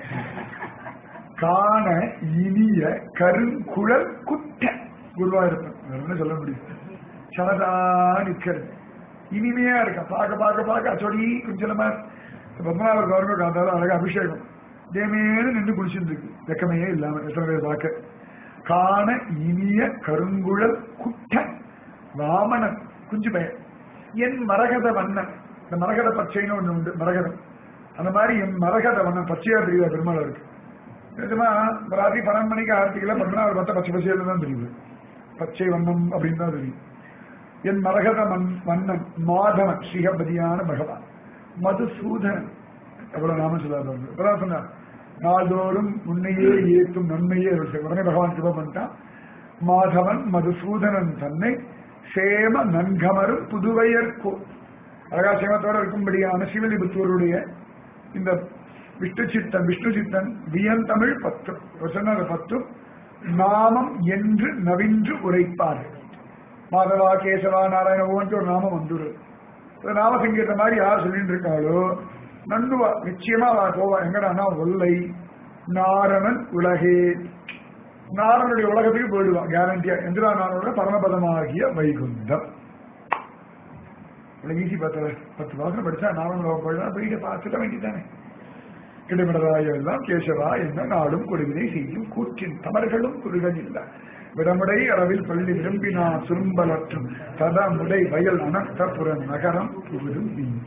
A: காண இனிய கருங்குழல் குட்ட குருவாயிருப்பன் வேற என்ன சொல்ல முடியும் சனதா நிக்கிறது இனிமையா இருக்கா பார்க்க பார்க்க பார்க்க அச்சோடி குஞ்சலமா பத்மநாபர் கவர்மெண்ட் காத்தாலும் அழகா அபிஷேகம் தேமேனு நின்று குளிச்சுட்டு இருக்கு வெக்கமையே இல்லாம எத்தனை பேர் பார்க்க காண இனிய கருங்குழல் குட்ட வாமனன் குஞ்சு பெயர் என் மரகத வண்ணன் இந்த மரகத பச்சைன்னு ஒண்ணு உண்டு மரகதம் அந்த மாதிரி என் மரகத வண்ணன் பச்சையா தெரியுதா பெருமாள் இருக்கு நிஜமா ராத்திரி பன்னெண்டு மணிக்கு ஆரத்திக்கல பத்மநாபர் பார்த்தா பச்சை பச்சையில தான் தெரியுது பச்சை வண்ணம் அப்படின்னு தான் தெரியும் என் மரகத மன் மன்னன் மாதவன் ஸ்ரீகபதியான பகவான் மதுசூதனன் எவ்வளவு நாம சொல்லாத இப்பதான் சொன்னார் நாள்தோறும் உன்னையே ஏற்றும் நன்மையே அருள் செய். உடனே பகவான் கிருப பண்ணிட்டான் மாதவன் மதுசூதனன் தன்னை சேம நன்கமரும் புதுவையர்கோ அழகா சேமத்தோட இருக்கும்படியான சிவலிபுத்தூருடைய இந்த விஷ்ணு சித்தன் விஷ்ணு சித்தன் வியந்தமிழ் பத்து அவர் சொன்ன அந்த பத்தும் நாமம் என்று நவின்று உரைப்பார் மாதவா கேசவா நாராயண ஓன்ட்டு ஒரு நாமம் வந்துடும் இந்த நாம சங்கீத மாதிரி யார் சொல்லிட்டு இருக்காளோ நன்னுவா நிச்சயமா அவ போவா எங்கடானா ஒல்லை நாரணன் உலகே நாரணனுடைய உலகத்துக்கு போயிடுவான் கேரண்டியா எந்திரா நாரணோட பரமபதமாகிய வைகுந்தம் இவ்வளவு ஈஸி பத்து பத்து வாசனம் படிச்சா நாரண போயிடலாம் போயிட்டு பார்த்துட வேண்டியதானே கிடைமடராய எல்லாம் கேசவா என்ன நாடும் கொடுவினை செய்யும் கூற்றின் தமர்களும் குறுகள் இல்ல விடமுடை அளவில் பள்ளி விரும்பினா சுரும்பலற்றும் சதமுடை வயல் அனந்தபுர நகரம் புகழும்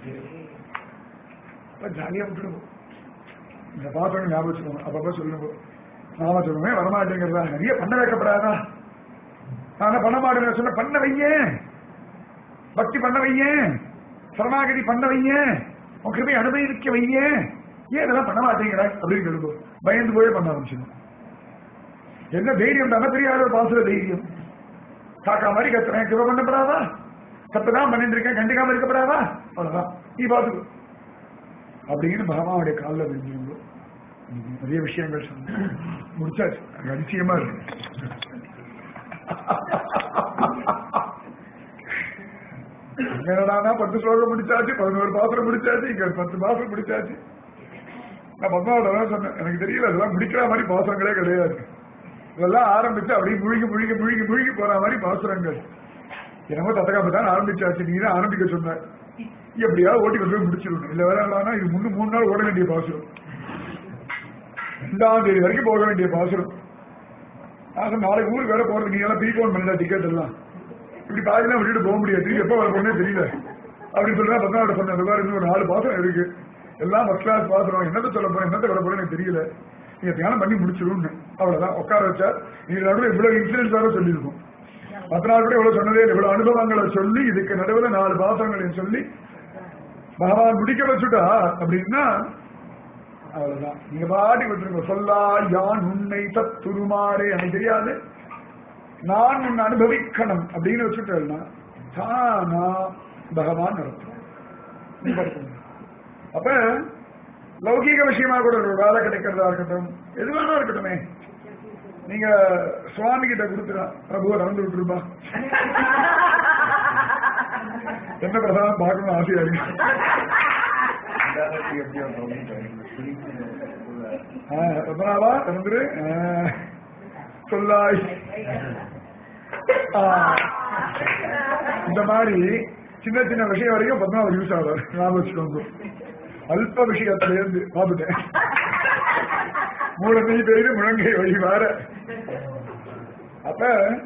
A: ஜாலியா விட்டுடுவோம் இந்த பாத்திரம் ஞாபகம் வச்சுக்கோங்க அப்பப்ப சொல்லுங்க நாம சொல்லுங்க வரமாட்டேங்கிறதா நிறைய பண்ண வைக்கப்படாதா நான் பண்ண மாட்டேன் சொன்ன பண்ண வையேன் பக்தி பண்ண வையேன் சரணாகதி பண்ண வையேன் உன் கிருபை அனுபவிக்க வையேன் ஏன் இதெல்லாம் பண்ண மாட்டேங்கிற அப்படின்னு சொல்லுவோம் பயந்து போயே பண்ண ஆரம்பிச்சிடும் என்ன தைரியம் தானே தெரியாத ஒரு பாசுர தைரியம் காக்கா மாதிரி கத்துறேன் கிருப பண்ணப்படாதா தப்புதான் பண்ணிட்டு இருக்கேன் கண்டிக்காம இருக்கப்படாதா அவ்வளவுதான் நீ பாத்துக்கோ அப்படின்னு பகவானுடைய காலில் விழுந்துருந்தோம் நிறைய விஷயங்கள் சொன்னேன் முடிச்சாச்சு எனக்கு அதிசயமா இருக்கு என்னடா பத்து ஸ்லோகம் முடிச்சாச்சு பதினோரு பாத்திரம் முடிச்சாச்சு இங்க பத்து பாத்திரம் முடிச்சாச்சு நான் பத்மாவோட தான் சொன்னேன் எனக்கு தெரியல அதெல்லாம் முடிக்கிற மாதிரி பாசங்களே கிடையாது இதெல்லாம் ஆரம்பிச்சு அப்படியே முழுகி முழுகி முழுகி முழுகி போற மாதிரி பாசுரங்கள் என்னமோ தத்தகாப்பு தான் ஆரம்பிச்சாச்சு நீ தான் ஆரம்பிக்க சொன்ன எப்படியாவது ஓட்டி கொண்டு போய் முடிச்சிடணும் இல்ல வேற இது முன்னு மூணு நாள் ஓட வேண்டிய பாசுரம் ரெண்டாம் தேதி வரைக்கும் போக வேண்டிய பாசுரம் ஆக நாளைக்கு ஊருக்கு வேற போறது நீ எல்லாம் ப்ரீபோன் பண்ணல டிக்கெட் எல்லாம் இப்படி பாதிலாம் விட்டுட்டு போக முடியாது திருப்பி எப்போ வர போனே தெரியல அப்படின்னு சொல்லி பத்மாவோட சொன்ன இந்த மாதிரி இன்னும் ஒரு நாலு பாத்திரம் இருக்கு எல்லாம் ஃபர்ஸ்ட் கிளாஸ் பாத்திரம் என்னத்த சொல்ல போறேன் என்னத்த வர போறேன் எனக்கு தெரியல நீங்க தியானம் பண்ணி முடிச்சிடும் அவ்வளவுதான் உட்கார வச்சா நீங்க நடுவில் இவ்வளவு இன்சிடென்ட் வேற சொல்லியிருக்கோம் பத்து நாள் கூட இவ்வளவு சொன்னதே இல்லை. இவ்வளவு அனுபவங்களை சொல்லி இதுக்கு நடுவில் நாலு பாத்திரங்களையும் சொல்லி பகவான் முடிக்க வச்சுட்டா அப்படின்னா அவ்வளவுதான் நீங்க பாட்டி விட்டுருங்க சொல்லா யான் உன்னை தத்துருமாறே எனக்கு தெரியாது நான் உன்னை அனுபவிக்கணும் அப்படின்னு வச்சுட்டேன்னா தானா பகவான் நடத்தும் நீ படுத்துங்க. அப்ப லௌகீக விஷயமா கூட ஒரு வேலை கிடைக்கிறதா இருக்கட்டும் எது வேணா இருக்கட்டுமே நீங்க சுவாமி கிட்ட கொடுத்துறா பிரபுவை நடந்து விட்டுருப்பா என்ன பிரசாதம் பார்க்கணும் ஆசையா இருக்கு ஆ, பத்மநாபா திறந்துரு ஆ, சொல்லாய் ஆ, இந்த மாதிரி சின்ன சின்ன விஷயம் வரைக்கும் பத்மநாபர் யூஸ் ஆவார் ஞாபகம் வச்சுக்கோங்க அல்ப விஷயத்துல இருந்து பார்த்துட்டேன் மூலமை பெய்து முழங்கை வழி வார அப்ப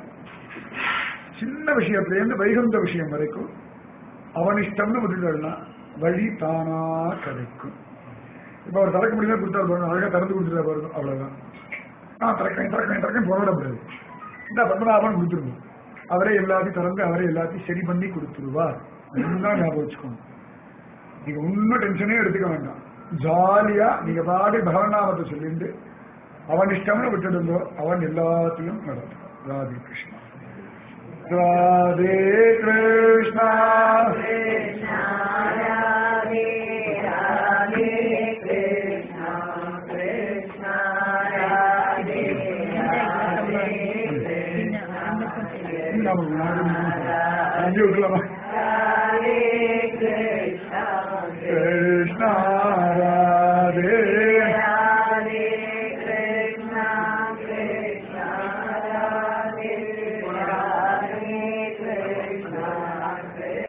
A: சின்ன விஷயத்துல இருந்து வைகுந்த விஷயம் வரைக்கும் அவனிஷ்டம்னு விட்டுட்டா வழி தானா கிடைக்கும் இப்ப அவர் திறக்க முடியுமா கொடுத்தா பாருங்க அழகா திறந்து கொடுத்துட்டா பாருங்க அவ்வளவுதான் நான் திறக்கிறேன் திறக்கிறேன் திறக்கிறேன் போராட முடியாது இந்த பத்மநாபன் கொடுத்துருவோம் அவரே எல்லாத்தையும் திறந்து அவரே எல்லாத்தையும் சரி பண்ணி கொடுத்துருவார் நல்லா ஞாபகம் வச்சுக்கோங்க நீங்க ஒன்னும் டென்ஷனே எடுத்துக்க வேண்டாம் ஜாலியா நீங்க பாடி பகவநாமத்தை சொல்லிட்டு அவன் இஷ்டம்னு விட்டுடுங்கோ அவன் எல்லாத்தையும் நடத்தும் ராதே கிருஷ்ணா ராதே கிருஷ்ணா நாம நாடு அங்கே விட்டுலாமா